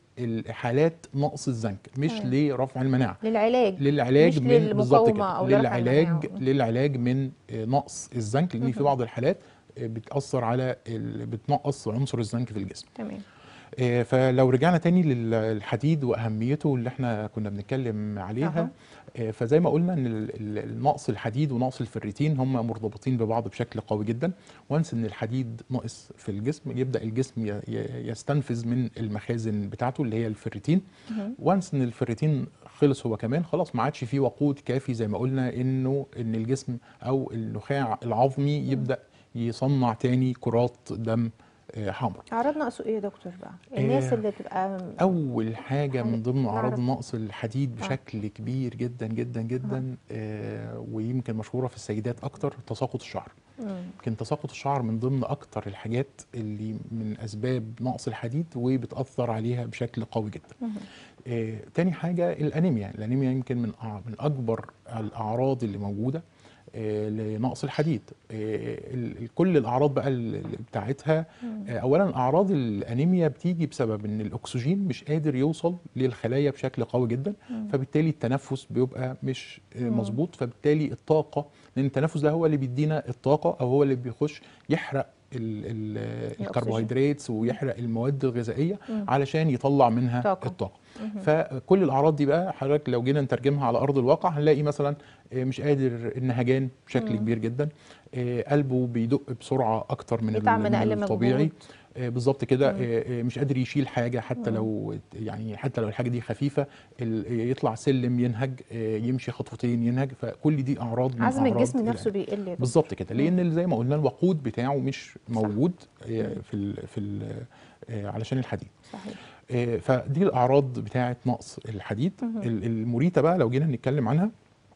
لحالات نقص الزنك مش تمام. لرفع المناعه للعلاج للعلاج مش من بالظبط للمقاومة كده أو لرفع للعلاج المناعة. للعلاج من آه، نقص الزنك لان في بعض الحالات آه، بتاثر على ال- بتنقص عنصر الزنك في الجسم تمام آه، فلو رجعنا تاني للحديد واهميته اللي احنا كنا بنتكلم عليها آه، فزي ما قلنا ان ال- ال- النقص الحديد ونقص الفريتين هم مرتبطين ببعض بشكل قوي جدا وانس ان الحديد ناقص في الجسم يبدا الجسم ي- ي- يستنفذ من المخازن بتاعته اللي هي الفريتين وانس ان الفريتين خلص هو كمان خلاص ما عادش فيه وقود كافي زي ما قلنا انه ان الجسم او النخاع العظمي يبدا يصنع تاني كرات دم آه، حمراء اعراض نقصه ايه يا دكتور بقى الناس آه، اللي بتبقى اول حاجه من ضمن نعرف. اعراض نقص الحديد آه. بشكل كبير جدا جدا جدا آه ويمكن مشهوره في السيدات اكتر تساقط الشعر مم. يمكن تساقط الشعر من ضمن اكتر الحاجات اللي من اسباب نقص الحديد وبتاثر عليها بشكل قوي جدا آه تاني حاجه الانيميا الانيميا يمكن من أع- من اكبر الاعراض اللي موجوده آه، لنقص الحديد آه، ال- ال- كل الاعراض بقى ال- ال- بتاعتها آه، اولا اعراض الانيميا بتيجي بسبب ان الاكسجين مش قادر يوصل للخلايا بشكل قوي جدا فبالتالي التنفس بيبقى مش آه، مظبوط فبالتالي الطاقه لان التنفس ده هو اللي بيدينا الطاقه او هو اللي بيخش يحرق ال- ال- الكربوهيدرات ويحرق المواد الغذائيه علشان يطلع منها طاقة. الطاقه فكل الاعراض دي بقى حضرتك لو جينا نترجمها على ارض الواقع هنلاقي مثلا آه، مش قادر النهجان بشكل كبير جدا آه، قلبه بيدق بسرعه اكتر من يتعب من ال- اقل الطبيعي مجهود آه، بالظبط كده آه، آه، مش قادر يشيل حاجه حتى لو يعني حتى لو الحاجه دي خفيفه ال- يطلع سلم ينهج آه، يمشي خطوتين ينهج فكل دي اعراض من عزم أعراض الجسم ال- نفسه بيقل يا دكتور. بالظبط كده لان زي ما قلنا الوقود بتاعه مش موجود آه، في ال في ال آه، علشان الحديد صحيح آه، فدي الاعراض بتاعه نقص الحديد ال- الموريتا بقى لو جينا نتكلم عنها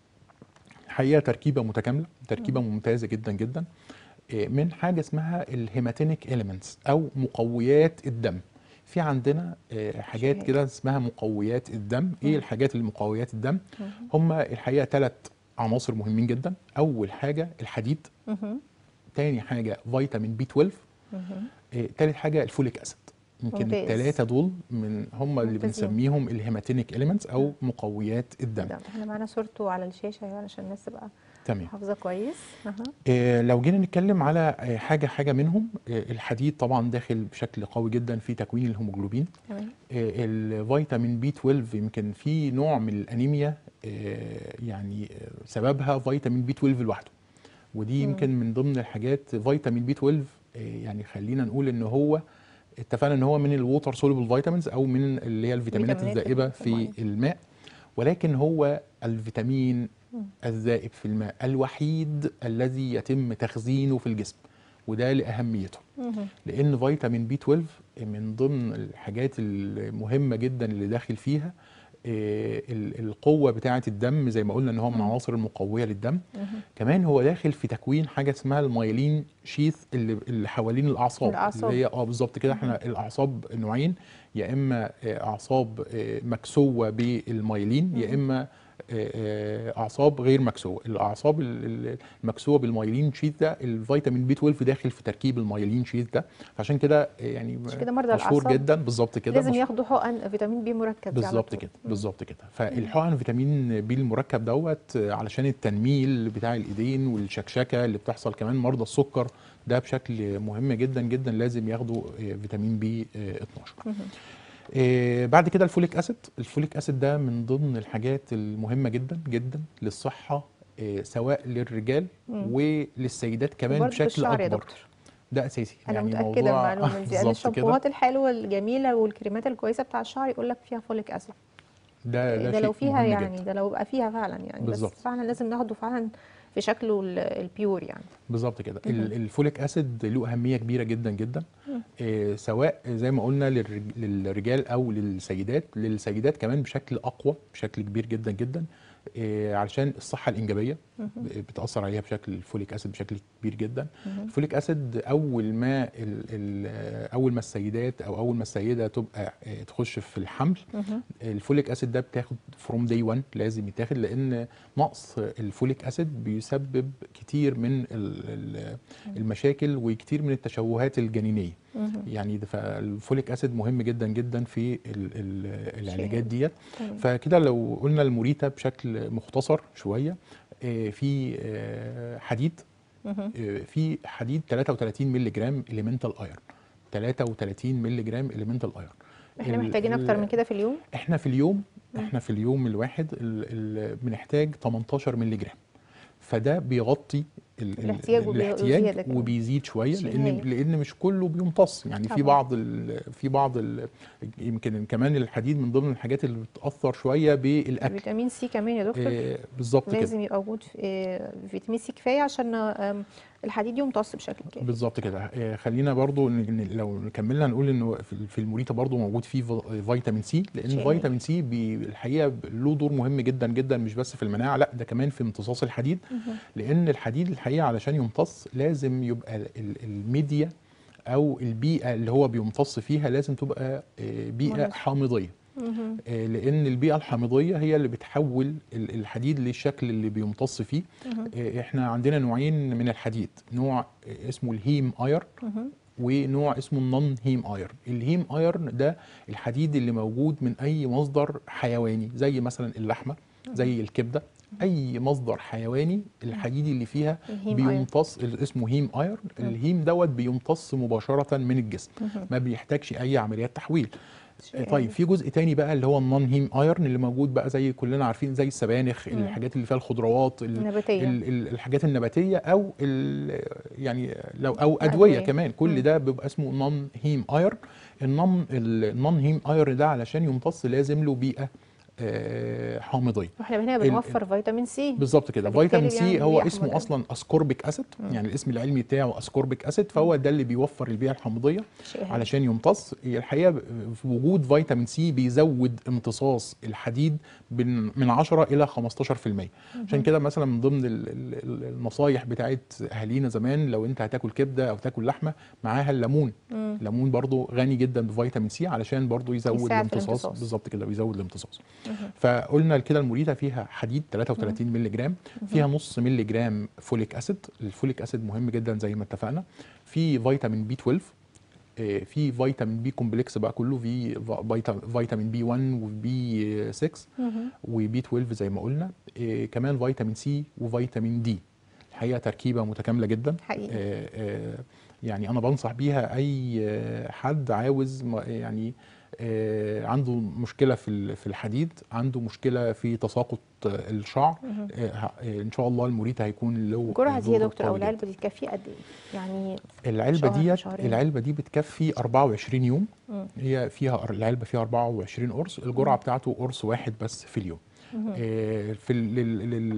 الحقيقه تركيبه متكامله تركيبه ممتازه جدا جدا آه، من حاجه اسمها الهيماتينيك اليمنتس او مقويات الدم في عندنا آه، حاجات شهادة. كده اسمها مقويات الدم ايه الحاجات اللي مقويات الدم هم الحقيقه ثلاث عناصر مهمين جدا اول حاجه الحديد مهم. تاني حاجه فيتامين بي 12 مهم. إيه، تالت حاجه الفوليك اسيد يمكن ممتاز. الثلاثه دول من هم اللي ممتازين. بنسميهم الهيماتينيك اليمنتس او مقويات الدم ده احنا معانا صورته على الشاشه يعني عشان الناس تبقى تمام حافظه كويس اها إيه، لو جينا نتكلم على إيه، حاجه حاجه منهم إيه، الحديد طبعا داخل بشكل قوي جدا في تكوين الهيموجلوبين تمام إيه، الفيتامين بي 12 يمكن في نوع من الانيميا إيه، يعني آه، سببها فيتامين بي 12 لوحده ودي يمكن من ضمن الحاجات فيتامين بي 12 إيه، يعني خلينا نقول ان هو اتفقنا ان هو من الووتر سوليبل فيتامينز او من اللي هي الفيتامينات فيتامينات الذائبه في في المية. الماء ولكن هو الفيتامين الذائب في الماء الوحيد الذي يتم تخزينه في الجسم وده لاهميته مهم. لان فيتامين بي 12 من ضمن الحاجات المهمه جدا اللي داخل فيها آه، ال- القوه بتاعه الدم زي ما قلنا ان هو من العناصر المقويه للدم مهم. كمان هو داخل في تكوين حاجه اسمها المايلين شيث اللي, اللي حوالين الاعصاب الأعصاب. اللي هي اه بالظبط كده احنا الاعصاب نوعين يا اما آه، اعصاب آه، مكسوه بالمايلين يا اما آه، آه، اعصاب غير مكسوه الاعصاب ال- ال- المكسوه بالمايلين شيث ده الفيتامين بي 12 داخل في تركيب المايلين شيث ده فعشان كده آه، يعني عشان كده مرضى مشهور الأعصاب جدا بالظبط كده لازم مشهور- ياخدوا حقن فيتامين بي مركب دي على بالظبط طول. كده بالظبط كده فالحقن فيتامين بي المركب دوت آه، علشان التنميل بتاع الايدين والشكشكه اللي بتحصل كمان مرضى السكر ده بشكل مهم جدا جدا لازم ياخدوا آه، فيتامين بي آه، 12 آه، بعد كده الفوليك اسيد الفوليك اسيد ده من ضمن الحاجات المهمه جدا جدا للصحه آه، سواء للرجال وللسيدات كمان وبرضه بشكل الشعر يا اكبر دكتور ده اساسي انا يعني متاكده موضوع- المعلومه دي لان بالظبط كده الشامبوهات الحلوه الجميله والكريمات الكويسه بتاع الشعر يقول لك فيها فوليك اسيد ده ده شيء لو فيها مهم يعني جدا. ده لو بقى فيها فعلا يعني بالظبط. بس فعلا لازم ناخده فعلا في شكله ال- البيور يعني بالظبط كده ال- الفوليك اسيد له اهميه كبيره جدا جدا آه سواء زي ما قلنا للرج- للرجال او للسيدات للسيدات كمان بشكل اقوى بشكل كبير جدا جدا آه علشان الصحه الانجابيه ب- بتاثر عليها بشكل الفوليك اسيد بشكل كبير جدا الفوليك اسيد اول ما ال ال اول ما السيدات او اول ما السيده تبقى آه، تخش في الحمل الفوليك اسيد ده بتاخد فروم داي 1 لازم يتاخد لان نقص الفوليك اسيد بيسبب كتير من ال- ال- المشاكل وكتير من التشوهات الجنينيه يعني ده- فالفوليك اسيد مهم جدا جدا في ال- ال- العلاجات ديت تمام. فكده لو قلنا الموريتا بشكل مختصر شويه آه، في آه، حديد مهم. آه، في حديد 33 مللي جرام اليمنتال ايرون 33 مللي جرام اليمنتال ايرون احنا محتاجين اكتر من كده في اليوم احنا في اليوم احنا في اليوم الواحد ال- ال- بنحتاج 18 مللي جرام فده بيغطي ال- ال- الاحتياج وبي- وزيادة الاحتياج كمان. وبيزيد شويه شيء لان هايل. لان مش كله بيمتص يعني في طبعاً. بعض ال في بعض ال يمكن كمان الحديد من ضمن الحاجات اللي بتاثر شويه بالاكل فيتامين سي كمان يا دكتور آه، بالظبط كده لازم يبقى موجود في آه، فيتامين سي كفايه عشان آم، الحديد يمتص بشكل كافي بالظبط كده آه، خلينا برضو ن- ن- لو كملنا نقول انه في- في الموريتا برضو موجود فيه في- فيتامين سي لان شيء فيتامين سي بي- الحقيقه له دور مهم جدا جدا مش بس في المناعه لا ده كمان في امتصاص الحديد لان الحديد الحقيقه علشان يمتص لازم يبقى ال- ال- الميديا او البيئه اللي هو بيمتص فيها لازم تبقى آه، بيئه مناسبة. حامضيه مهم. آه، لان البيئه الحامضيه هي اللي بتحول ال- الحديد للشكل اللي بيمتص فيه آه، احنا عندنا نوعين من الحديد نوع آه، اسمه الهيم اير مهم. ونوع اسمه النون هيم ايرن الهيم ايرن ده الحديد اللي موجود من اي مصدر حيواني زي مثلا اللحمه زي الكبده اي مصدر حيواني الحديد اللي فيها الهيم أيرن. بيمتص ال- اسمه هيم ايرن الهيم دوت بيمتص مباشره من الجسم ما بيحتاجش اي عمليات تحويل شيء طيب في جزء تاني بقى اللي هو النون هيم ايرن اللي موجود بقى زي كلنا عارفين زي السبانخ مم. الحاجات اللي فيها الخضروات ال- النباتيه ال- ال- الحاجات النباتيه او ال- يعني لو او ادويه أدوية. كمان كل مم. ده بيبقى اسمه نون هيم ايرن النون النون هيم ايرن ده علشان يمتص لازم له بيئه آه، حامضيه واحنا هنا ال- بنوفر فيتامين سي بالظبط كده فبالتالي فيتامين سي بيعمل هو بيئة اسمه حمضية. اصلا اسكوربيك اسيد مم. يعني الاسم العلمي بتاعه اسكوربيك اسيد فهو ده اللي بيوفر البيئه الحامضيه شيء هايل. علشان يمتص هي الحقيقه ب- في وجود فيتامين سي بيزود امتصاص الحديد بين- من 10 الى 15% عشان كده مثلا من ضمن ال- ال- ال- النصايح بتاعت اهالينا زمان لو انت هتاكل كبده او تاكل لحمه معاها الليمون مم. الليمون برضو غني جدا بفيتامين سي علشان برضو يزود يساعد في الامتصاص الامتصاص. بالظبط كده بيزود الامتصاص مهم. فقلنا كده المريده فيها حديد 33 مللي جرام فيها نص مللي جرام فوليك اسيد الفوليك اسيد مهم جدا زي ما اتفقنا في فيتامين بي 12 آه، في فيتامين بي كومبلكس بقى كله في فيتا- فيتامين بي 1 وبي 6 مهم. وبي 12 زي ما قلنا آه، كمان فيتامين سي وفيتامين دي الحقيقه تركيبه متكامله جدا حقيقي آه، آه، يعني انا بنصح بيها اي آه، حد عاوز م- يعني آه، عنده مشكله في ال- في الحديد عنده مشكله في تساقط آه، الشعر مهم. آه، ه- آه، ان شاء الله المريته هيكون له الجرعه دي يا دور دكتور او قوي جداً. العلبه دي تكفي قد ايه يعني العلبه شهر، ديت شهرين. العلبه دي بتكفي 24 يوم مم. هي فيها العلبه فيها 24 قرص الجرعه بتاعته قرص واحد بس في اليوم مهم. آه، في ال- لل- لل-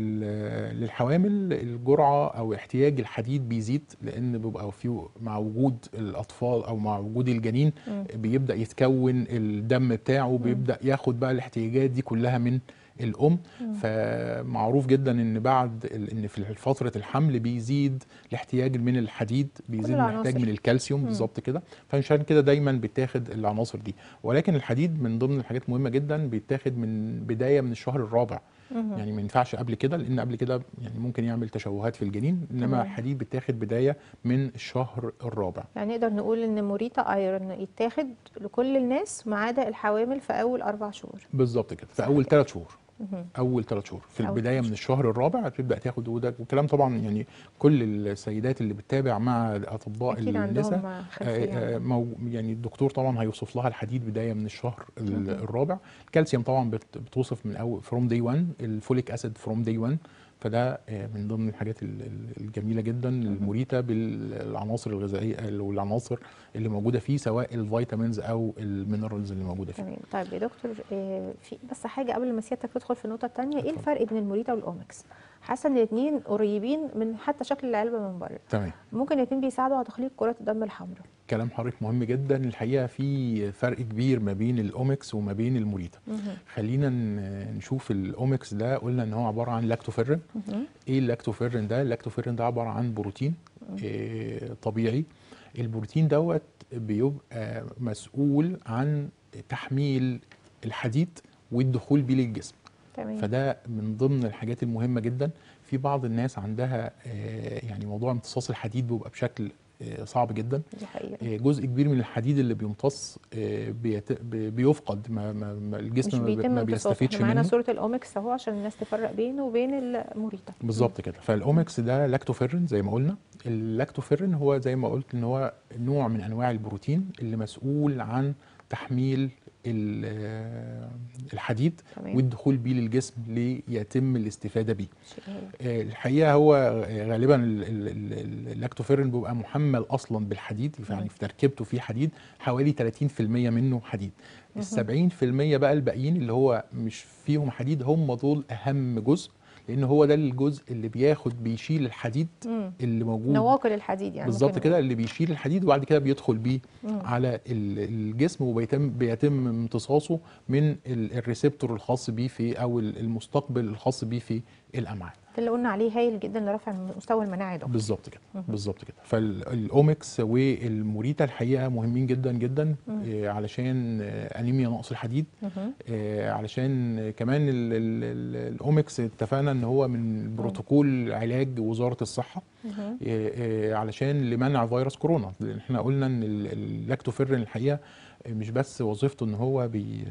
لل- للحوامل الجرعه او احتياج الحديد بيزيد لان بيبقى في مع وجود الاطفال او مع وجود الجنين مم. بيبدا يتكون الدم بتاعه بيبدا ياخد بقى الاحتياجات دي كلها من الام مم. فمعروف جدا ان بعد ال- ان في فتره الحمل بيزيد الاحتياج من الحديد بيزيد العناصر. الاحتياج من الكالسيوم مم. بالظبط كده فعشان كده دايما بيتاخد العناصر دي ولكن الحديد من ضمن الحاجات مهمه جدا بيتاخد من بدايه من الشهر الرابع مهم. يعني ما ينفعش قبل كده لان قبل كده يعني ممكن يعمل تشوهات في الجنين انما تمام. الحديد بيتاخد بدايه من الشهر الرابع يعني نقدر نقول ان موريتا ايرون يتاخد لكل الناس ما عدا الحوامل في اول اربع شهور بالظبط كده في اول ثلاث شهور مهم. اول ثلاث شهور في أول البدايه ثلاث من الشهر الرابع بتبدا تاخد وده والكلام طبعا يعني كل السيدات اللي بتتابع مع اطباء اكيد النساء عندهم خلفيه آه، آه، مو يعني الدكتور طبعا هيوصف لها الحديد بدايه من الشهر ال- الرابع الكالسيوم طبعا بت- بتوصف من اول فروم داي 1 الفوليك اسيد فروم داي 1 فده آه، من ضمن الحاجات ال- ال- الجميله جدا المريته بالعناصر الغذائيه والعناصر اللي موجوده فيه سواء الفيتامينز او المينرالز اللي موجوده فيه تمام طيب يا دكتور آه، في بس حاجه قبل ما سيادتك تدخل في النقطه الثانيه ايه اتفضل. الفرق بين الموريتا والاومكس حاسه ان الاثنين قريبين من حتى شكل العلبه من بره تمام ممكن الاثنين بيساعدوا على تخليق كرات الدم الحمراء كلام حضرتك مهم جدا الحقيقه في فرق كبير ما بين الاومكس وما بين الموريتا مهم. خلينا ن- نشوف الاومكس ده قلنا ان هو عباره عن لاكتوفيرين مهم. ايه اللاكتوفيرين ده اللاكتوفيرين ده عباره عن بروتين آه طبيعي البروتين دوت بيبقى مسؤول عن تحميل الحديد والدخول بيه للجسم تمام فده من ضمن الحاجات المهمه جدا في بعض الناس عندها آه يعني موضوع امتصاص الحديد بيبقى بشكل آه صعب جدا دي حقيقه آه، جزء كبير من الحديد اللي بيمتص آه، بيت- بي- بيفقد ما ما ما مش الجسم ما بي- بيتم ما امتصاصه بيستفيدش احنا معانا منه صوره الاومكس اهو عشان الناس تفرق بينه وبين الموريتا بالظبط كده فالاومكس ده لاكتوفيرين زي ما قلنا اللاكتوفيرين هو زي ما قلت ان هو نوع من انواع البروتين اللي مسؤول عن تحميل ال- آه، الحديد تمام والدخول بيه للجسم ليتم الاستفاده بيه شيء هايل. آه، الحقيقه هو آه، غالبا ال- ال- ال- اللاكتوفيرين بيبقى محمل اصلا بالحديد يعني في تركيبته فيه حديد حوالي 30% منه حديد ال 70% بقى الباقيين اللي هو مش فيهم حديد هم دول اهم جزء لان هو ده الجزء اللي بياخد بيشيل الحديد مم. اللي موجود نواقل الحديد يعني بالظبط ممكن كده اللي بيشيل الحديد وبعد كده بيدخل بيه مم. على ال- الجسم وبيتم بيتم امتصاصه من ال- الريسبتور الخاص بيه في او ال- المستقبل الخاص بيه في الامعاء ده اللي قلنا عليه هايل جدا لرفع مستوى المناعه ده بالظبط كده بالظبط كده فالاومكس والموريتا الحقيقه مهمين جدا جدا آه، علشان آه، انيميا نقص الحديد مهم. آه، علشان كمان ال- ال- ال- الاومكس اتفقنا ان هو من بروتوكول علاج وزاره الصحه مهم. آه، آه، علشان لمنع فيروس كورونا لان احنا قلنا ان ال- اللاكتوفيرين الحقيقه مش بس وظيفته ان هو بي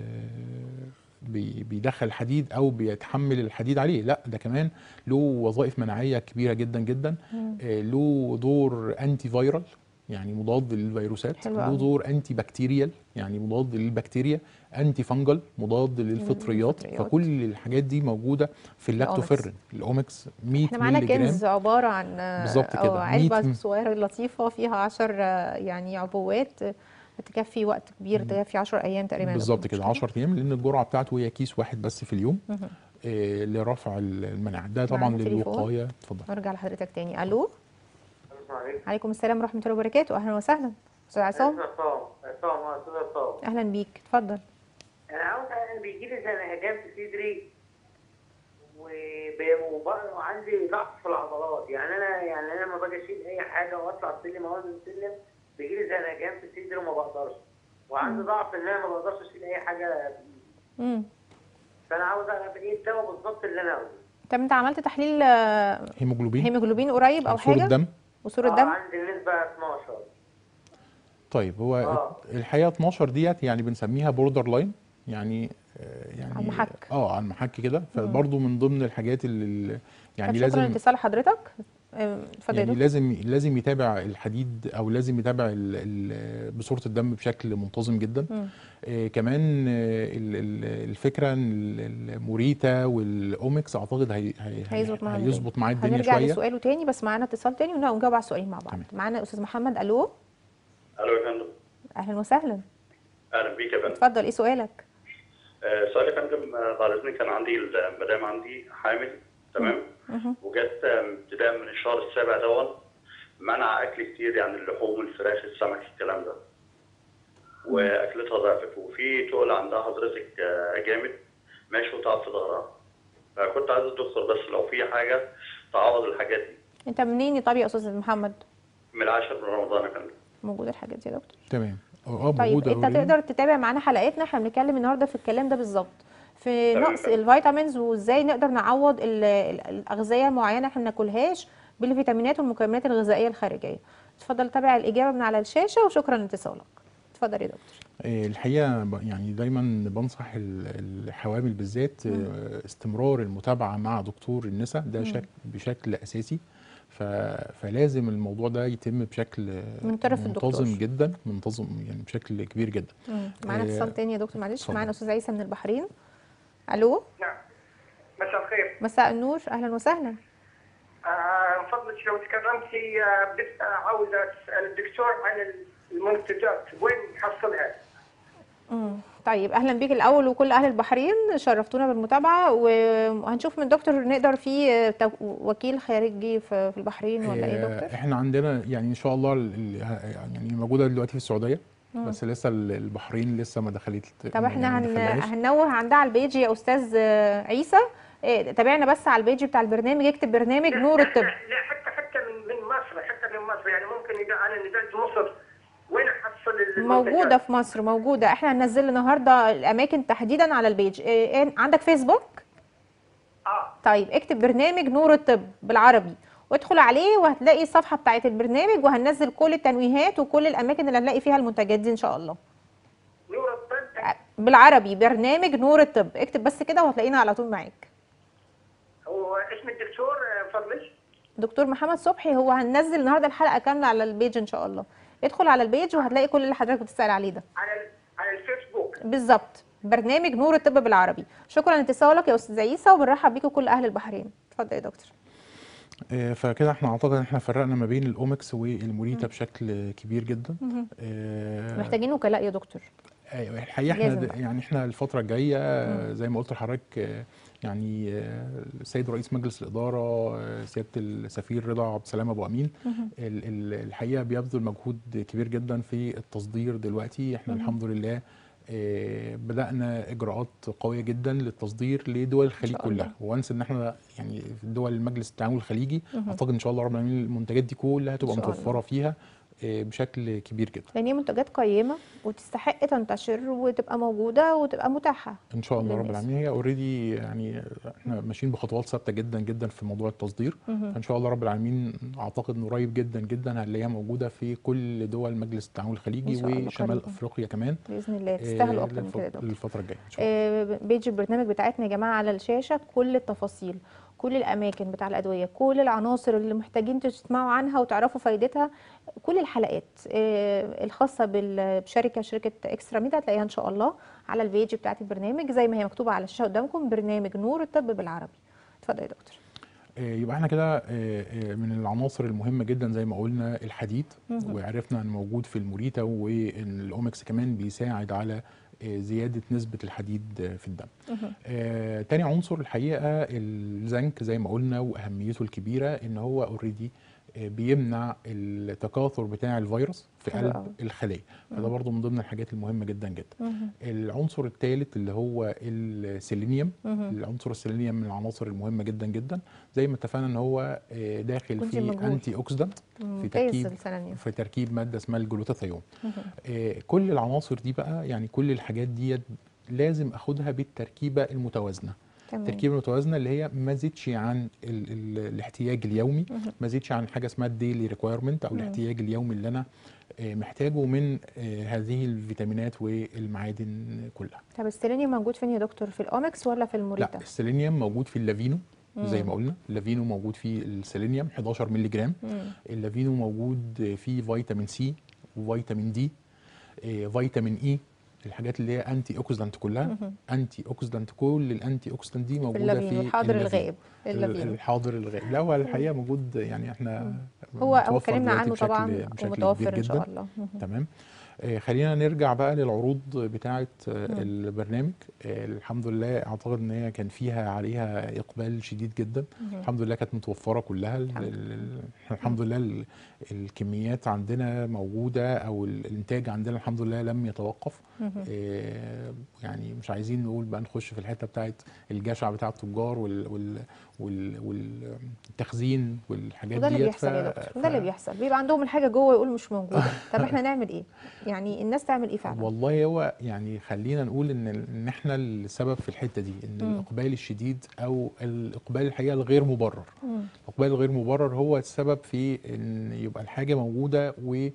آه، بي بيدخل الحديد او بيتحمل الحديد عليه لا ده كمان له وظائف مناعيه كبيره جدا جدا مم. آه، له دور انتي فيرال يعني مضاد للفيروسات حلو له أوي. دور انتي بكتيريال يعني مضاد للبكتيريا انتي فانجل مضاد للفطريات للفطريات. فكل الحاجات دي موجوده في اللاكتوفيرين الاومكس 100 احنا معانا مللي جرام كنز عبارة عن بالظبط أو كده، علبة 100 صغيرة لطيفة فيها 10 يعني عبوات تكفي وقت كبير تكفي 10 أيام تقريبا يا بالظبط دكتور، كده مش 10 ايام لان الجرعه بتاعته هي كيس واحد بس في اليوم مهم. آه، لرفع المناعه ده طبعا معانا تليفون. للوقايه اتفضل نرجع لحضرتك تاني ألو السلام عليكم عليكم السلام ورحمة الله وبركاته أهلا وسهلا أستاذ عصام عصام عصام اه استاذ عصام أهلا بيك اتفضل انا عاوز انا بيجي لي زنهجان في صدري وب- وب- وعندي ضعف في العضلات يعني انا يعني انا لما باجي اشيل اي حاجه واطلع السلم او انزل السلم بيجي لي زنهجان في صدري وما بقدرش وعندي ضعف ان انا ما بقدرش اشيل اي حاجه امم فانا عاوز اعرف ايه الدواء بالظبط اللي انا عاوزه طب أنت عملت تحليل آه، هيموجلوبين هيموجلوبين قريب أو صورة حاجة دم وصورة آه، دم عندي النسبه 12 طيب هو آه. الحقيقه 12 ديت يعني بنسميها بوردر لاين يعني آه، يعني على المحك. اه على المحك كده فبرضه من ضمن الحاجات اللي طب يعني شكرا لازم لاتصال حضرتك آه، اتفضل يا يعني دكتور. لازم لازم يتابع الحديد او لازم يتابع ال- ال- بصوره الدم بشكل منتظم جدا مم. آه كمان آه ال- ال- الفكره ان ال- الموريتا والاومكس اعتقد هي هي هيظبط معانا هيظبط معاه الدنيا هنرجع شويه لسؤاله تاني بس معانا اتصال تاني ون- ونجاوب على السؤالين مع بعض تمام. معانا استاذ محمد الو الو يا فندم اهلا وسهلا اهلا بيك يا فندم اتفضل ايه سؤالك آه، سؤال يا فندم آه، بعد اذنك كان عندي المدام عندي حامل تمام مهم. وجت آه، ابتداء من الشهر السابع دون منع اكل كتير يعني اللحوم الفراخ السمك الكلام ده واكلتها ضعفت وفي تقل عندها حضرتك آه، جامد ماشي وتعب في ظهرها فكنت عايز الدكتور بس لو في حاجه تعوض الحاجات دي انت منين طب يا استاذ محمد من العاشر من رمضان يا فندم موجوده الحاجات دي يا دكتور تمام اه طيب موجوده انت already. تقدر تتابع معانا حلقاتنا احنا بنتكلم النهارده في الكلام ده بالظبط في تمام. نقص الفيتامينز وازاي نقدر نعوض ال- ال- الاغذيه المعينه احنا ما بناكلهاش بالفيتامينات والمكملات الغذائيه الخارجيه اتفضل تابع الاجابه من على الشاشه وشكرا لاتصالك اتفضل يا دكتور آه، الحقيقه ب- يعني دايما بنصح ال- الحوامل بالذات آه، استمرار المتابعه مع دكتور النساء ده شك بشكل اساسي ف- فلازم الموضوع ده يتم بشكل آه، من طرف الدكتور. منتظم جدا منتظم يعني بشكل كبير جدا معانا آه، اتصال تاني يا دكتور معلش اتفضل. معانا استاذ عيسى من البحرين الو نعم مساء الخير مساء النور اهلا وسهلا آه، من فضلك لو تكرمتي آه، بس عاوز اسال الدكتور عن المنتجات وين نحصلها؟ مم. طيب اهلا بيك الاول وكل اهل البحرين شرفتونا بالمتابعه وهنشوف من الدكتور نقدر في تو- وكيل خارجي في في البحرين ولا ايه يا آه، دكتور احنا عندنا يعني ان شاء الله ال- ال- يعني موجوده دلوقتي في السعوديه بس لسه ال- البحرين لسه ما دخلت طب احنا ما هن... دخلهاش. هننوه عندها على البيج يا استاذ آه، عيسى إيه، تابعنا بس على البيج بتاع البرنامج اكتب برنامج نور الطب لا لا، حتى حتى من من مصر حتى من مصر يعني ممكن اذا انا نزلت مصر وين احصل المنتجات؟ موجوده في مصر موجوده احنا هننزل النهارده الاماكن تحديدا على البيج إيه، إيه، عندك فيسبوك اه طيب اكتب برنامج نور الطب بالعربي وادخل عليه وهتلاقي الصفحه بتاعت البرنامج وهننزل كل التنويهات وكل الاماكن اللي هنلاقي فيها المنتجات دي ان شاء الله نور الطب بالعربي برنامج نور الطب اكتب بس كده وهتلاقينا على طول معاك هو اسم الدكتور آه، فضلك؟ دكتور محمد صبحي هو هننزل النهارده الحلقه كامله على البيج ان شاء الله ادخل على البيج وهتلاقي كل اللي حضرتك بتسال عليه ده على ال- على الفيسبوك بالظبط برنامج نور الطب بالعربي شكرا لاتصالك يا استاذ عيسى وبنرحب بيكم كل اهل البحرين اتفضل يا دكتور آه، فكده احنا اعتقد ان احنا فرقنا ما بين الاومكس والموريتا بشكل كبير جدا آه، محتاجين وكلاء يا دكتور ايوه الحقيقه احنا لازم د- بقى. يعني احنا الفتره الجايه آه، زي ما قلت لحضرتك آه، يعني آه، السيد رئيس مجلس الاداره آه، سياده السفير رضا عبد السلام ابو امين ال- ال- الحقيقه بيبذل مجهود كبير جدا في التصدير دلوقتي احنا الحمد لله آه، بدانا اجراءات قويه جدا للتصدير لدول الخليج شاء الله. كلها وانس ان احنا يعني في دول المجلس التعاون الخليجي اعتقد ان شاء الله رب العالمين المنتجات دي كلها هتبقى شاء الله. متوفره فيها آه، بشكل كبير جدا لان هي منتجات قيمه وتستحق تنتشر وتبقى موجوده وتبقى متاحه ان شاء الله رب للناس. العالمين هي اوريدي يعني احنا ماشيين بخطوات ثابته جدا جدا في موضوع التصدير فان شاء الله رب العالمين اعتقد ان قريب جدا جدا هنلاقيها موجوده في كل دول مجلس التعاون الخليجي إن شاء الله وشمال قريباً. افريقيا كمان باذن الله تستاهلوا آه، اكتر من للف- كده يا دكتور للفتره الجايه ان شاء الله آه، بيج البرنامج بتاعتنا يا جماعه على الشاشه كل التفاصيل كل الاماكن بتاع الادويه كل العناصر اللي محتاجين تسمعوا عنها وتعرفوا فايدتها كل الحلقات آه، الخاصه بال- بشركه شركه اكسترا ميد هتلاقيها ان شاء الله على البيج بتاعه البرنامج زي ما هي مكتوبه على الشاشه قدامكم برنامج نور الطب بالعربي اتفضل يا دكتور آه، يبقى احنا كده آه، آه، من العناصر المهمه جدا زي ما قلنا الحديد مهم. وعرفنا انه موجود في الموريتا والاومكس كمان بيساعد على آه، زياده نسبه الحديد آه، في الدم. مهم. آه، تاني عنصر الحقيقه الزنك زي ما قلنا واهميته الكبيره ان هو اوريدي بيمنع التكاثر بتاع الفيروس في حلو قلب أوي. الخليه فده برضو من ضمن الحاجات المهمه جدا جدا مهم. العنصر الثالث اللي هو السيلينيوم مهم. العنصر السيلينيوم من العناصر المهمه جدا جدا زي ما اتفقنا ان هو آه، داخل كنت في موجود. انتي اوكسيدانت في ممتاز تركيب السنانية في تركيب ماده اسمها الجلوتاثيون مهم. آه، كل العناصر دي بقى يعني كل الحاجات دي لازم اخدها بالتركيبه المتوازنه تمام التركيبه المتوازنه اللي هي ما زيدش عن ال ال الاحتياج اليومي مهم. ما زيدش عن حاجه اسمها الديلي ريكويرمنت او مم. الاحتياج اليومي اللي انا آه، محتاجه من آه، هذه الفيتامينات والمعادن كلها طب السيلينيوم موجود فين يا دكتور في الاومكس ولا في لا الموريتا السيلينيوم موجود في اللافينو زي مم. ما قلنا اللافينو موجود فيه السيلينيوم 11 مللي جرام مم. اللافينو موجود فيه فيتامين سي وفيتامين دي آه، فيتامين اي الحاجات اللي هي انتي اوكسيدانت كلها مهم. انتي اوكسيدانت كل الانتي اوكسيدانت دي في موجوده اللافينو في الحاضر اللافينو. الغائب ال- اللافينو الحاضر الغائب لا هو الحقيقه موجود يعني احنا هو هو متوفر اتكلمنا دلوقتي عنه بشكل- طبعا بشكل ومتوفر كبير ان شاء جداً. الله مهم. تمام آه، خلينا نرجع بقى للعروض بتاعه آه، البرنامج آه، الحمد لله اعتقد ان هي كان فيها عليها اقبال شديد جدا مهم. الحمد لله كانت متوفره كلها ال- الحمد ال- ال- الحمد لله ال- الكميات عندنا موجوده او ال- الانتاج عندنا الحمد لله لم يتوقف مهم. آه، يعني مش عايزين نقول بقى نخش في الحته بتاعت الجشع بتاع التجار وال وال وال والتخزين والحاجات وده اللي ديت بيحصل يا ف- دكتور ف- وده اللي بيحصل بيبقى عندهم الحاجه جوه يقول مش موجوده طب احنا نعمل ايه يعني الناس تعمل ايه فعلا والله هو يعني خلينا نقول ان ان احنا السبب في الحته دي ان مم. الاقبال الشديد او الاقبال الحقيقه الغير مبرر مم. الاقبال الغير مبرر هو السبب في ان يبقى الحاجه موجوده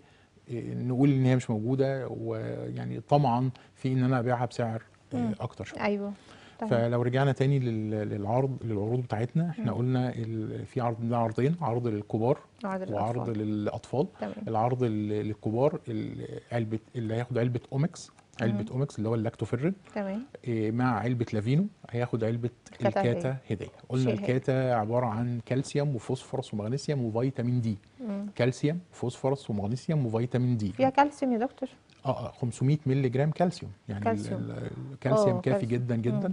ونقول ان هي مش موجوده ويعني طمعا في ان انا ابيعها بسعر آه، مم. اكتر شويه ايوه تمام فلو رجعنا تاني لل- للعرض للعروض بتاعتنا احنا مم. قلنا ال- في عرض عندنا عرضين عرض للكبار عرض وعرض الأطفال. للاطفال تمام العرض ال- للكبار ال- علبه اللي هياخد علبه اومكس علبه اومكس اللي هو اللاكتوفيرين تمام إيه، مع علبه لافينو هياخد علبه الكاتا الكاتا هديه قلنا شيء هادي. الكاتا عباره عن كالسيوم وفوسفورس ومغنيسيوم وفيتامين دي مم. كالسيوم فوسفورس ومغنيسيوم وفيتامين دي فيها كالسيوم يا دكتور اه آه، 500 مللي جرام كالسيوم يعني ال- كالسيوم. ال- الكالسيوم آه، كافي كالسيوم. جدا جدا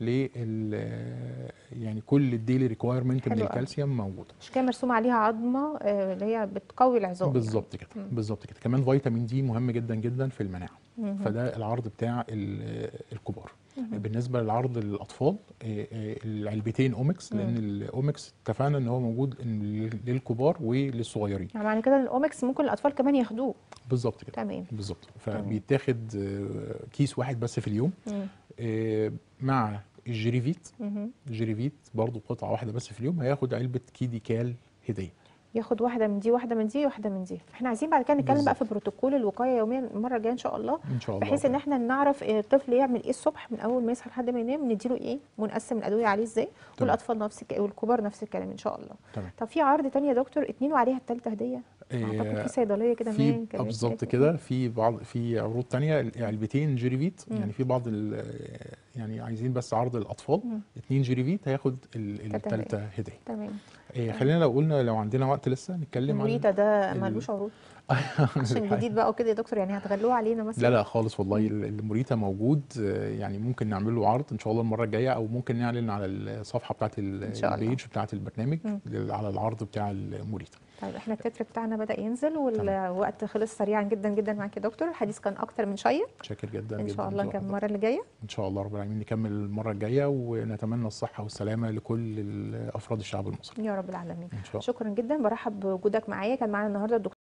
لل يعني كل الديلي ريكوايرمنت من حلو أوي. الكالسيوم موجوده مش كده مرسوم عليها عظمه آه، اللي هي بتقوي العظام بالظبط كده مم. بالظبط كده كمان فيتامين دي مهم جدا جدا في المناعه مهم. فده العرض بتاع ال- الكبار مهم. بالنسبه للعرض للاطفال آه، آه، العلبتين اومكس لان الاومكس اتفقنا ان هو موجود إن للكبار وللصغيرين يعني معنى كده ان الاومكس ممكن الاطفال كمان ياخدوه بالظبط كده تمام بالظبط فبيتاخد آه، كيس واحد بس في اليوم مم. آه، مع الجريفيت مهم. الجريفيت برضو قطعه واحده بس في اليوم هياخد علبه كيدي كال هديه ياخد واحده من دي واحده من دي واحده من دي احنا عايزين بعد كده نتكلم بقى في بالظبط. بروتوكول الوقايه يوميا المره الجايه ان شاء الله ان شاء الله بحيث ان احنا نعرف آه، الطفل يعمل ايه الصبح من اول ما يصحى لحد ما ينام نديله ايه ونقسم الادويه عليه ازاي والاطفال نفس الك... والكبار نفس الكلام ان شاء الله تمام طب في عرض تاني يا دكتور اتنين وعليها التالتة هديه اعتقد في صيدليه كده في مان آه، بالظبط كده في بعض في عروض تانية علبتين جريفيت مم. يعني في بعض ال- يعني عايزين بس عرض الاطفال مم. اتنين جريفيت هياخد ال- تالتة التالتة هديه تمام إيه خلينا لو قلنا لو عندنا وقت لسه نتكلم عن الموريتا ده ال- ملوش عروض عشان جديد بقى وكده يا دكتور يعني هتغلوه علينا مثلا لا لا خالص والله ال- الموريتا موجود آه، يعني ممكن نعمل له عرض ان شاء الله المره الجايه او ممكن نعلن على الصفحه بتاعت ال- إن شاء الله. البيج بتاعت البرنامج مم. لل- على العرض بتاع الموريتا طيب احنا التتر بتاعنا بدأ ينزل والوقت خلص سريعا جدا جدا معاك يا دكتور الحديث كان اكتر من شيق شاكر جدا ان جدا شاء الله لذوق كان حضرتك. المره اللي جايه ان شاء الله رب العالمين نكمل المره الجايه ونتمنى الصحه والسلامه لكل ال- افراد الشعب المصري يا رب العالمين ان شاء الله شكرا جدا برحب بوجودك معايا كان معانا النهارده الدكتور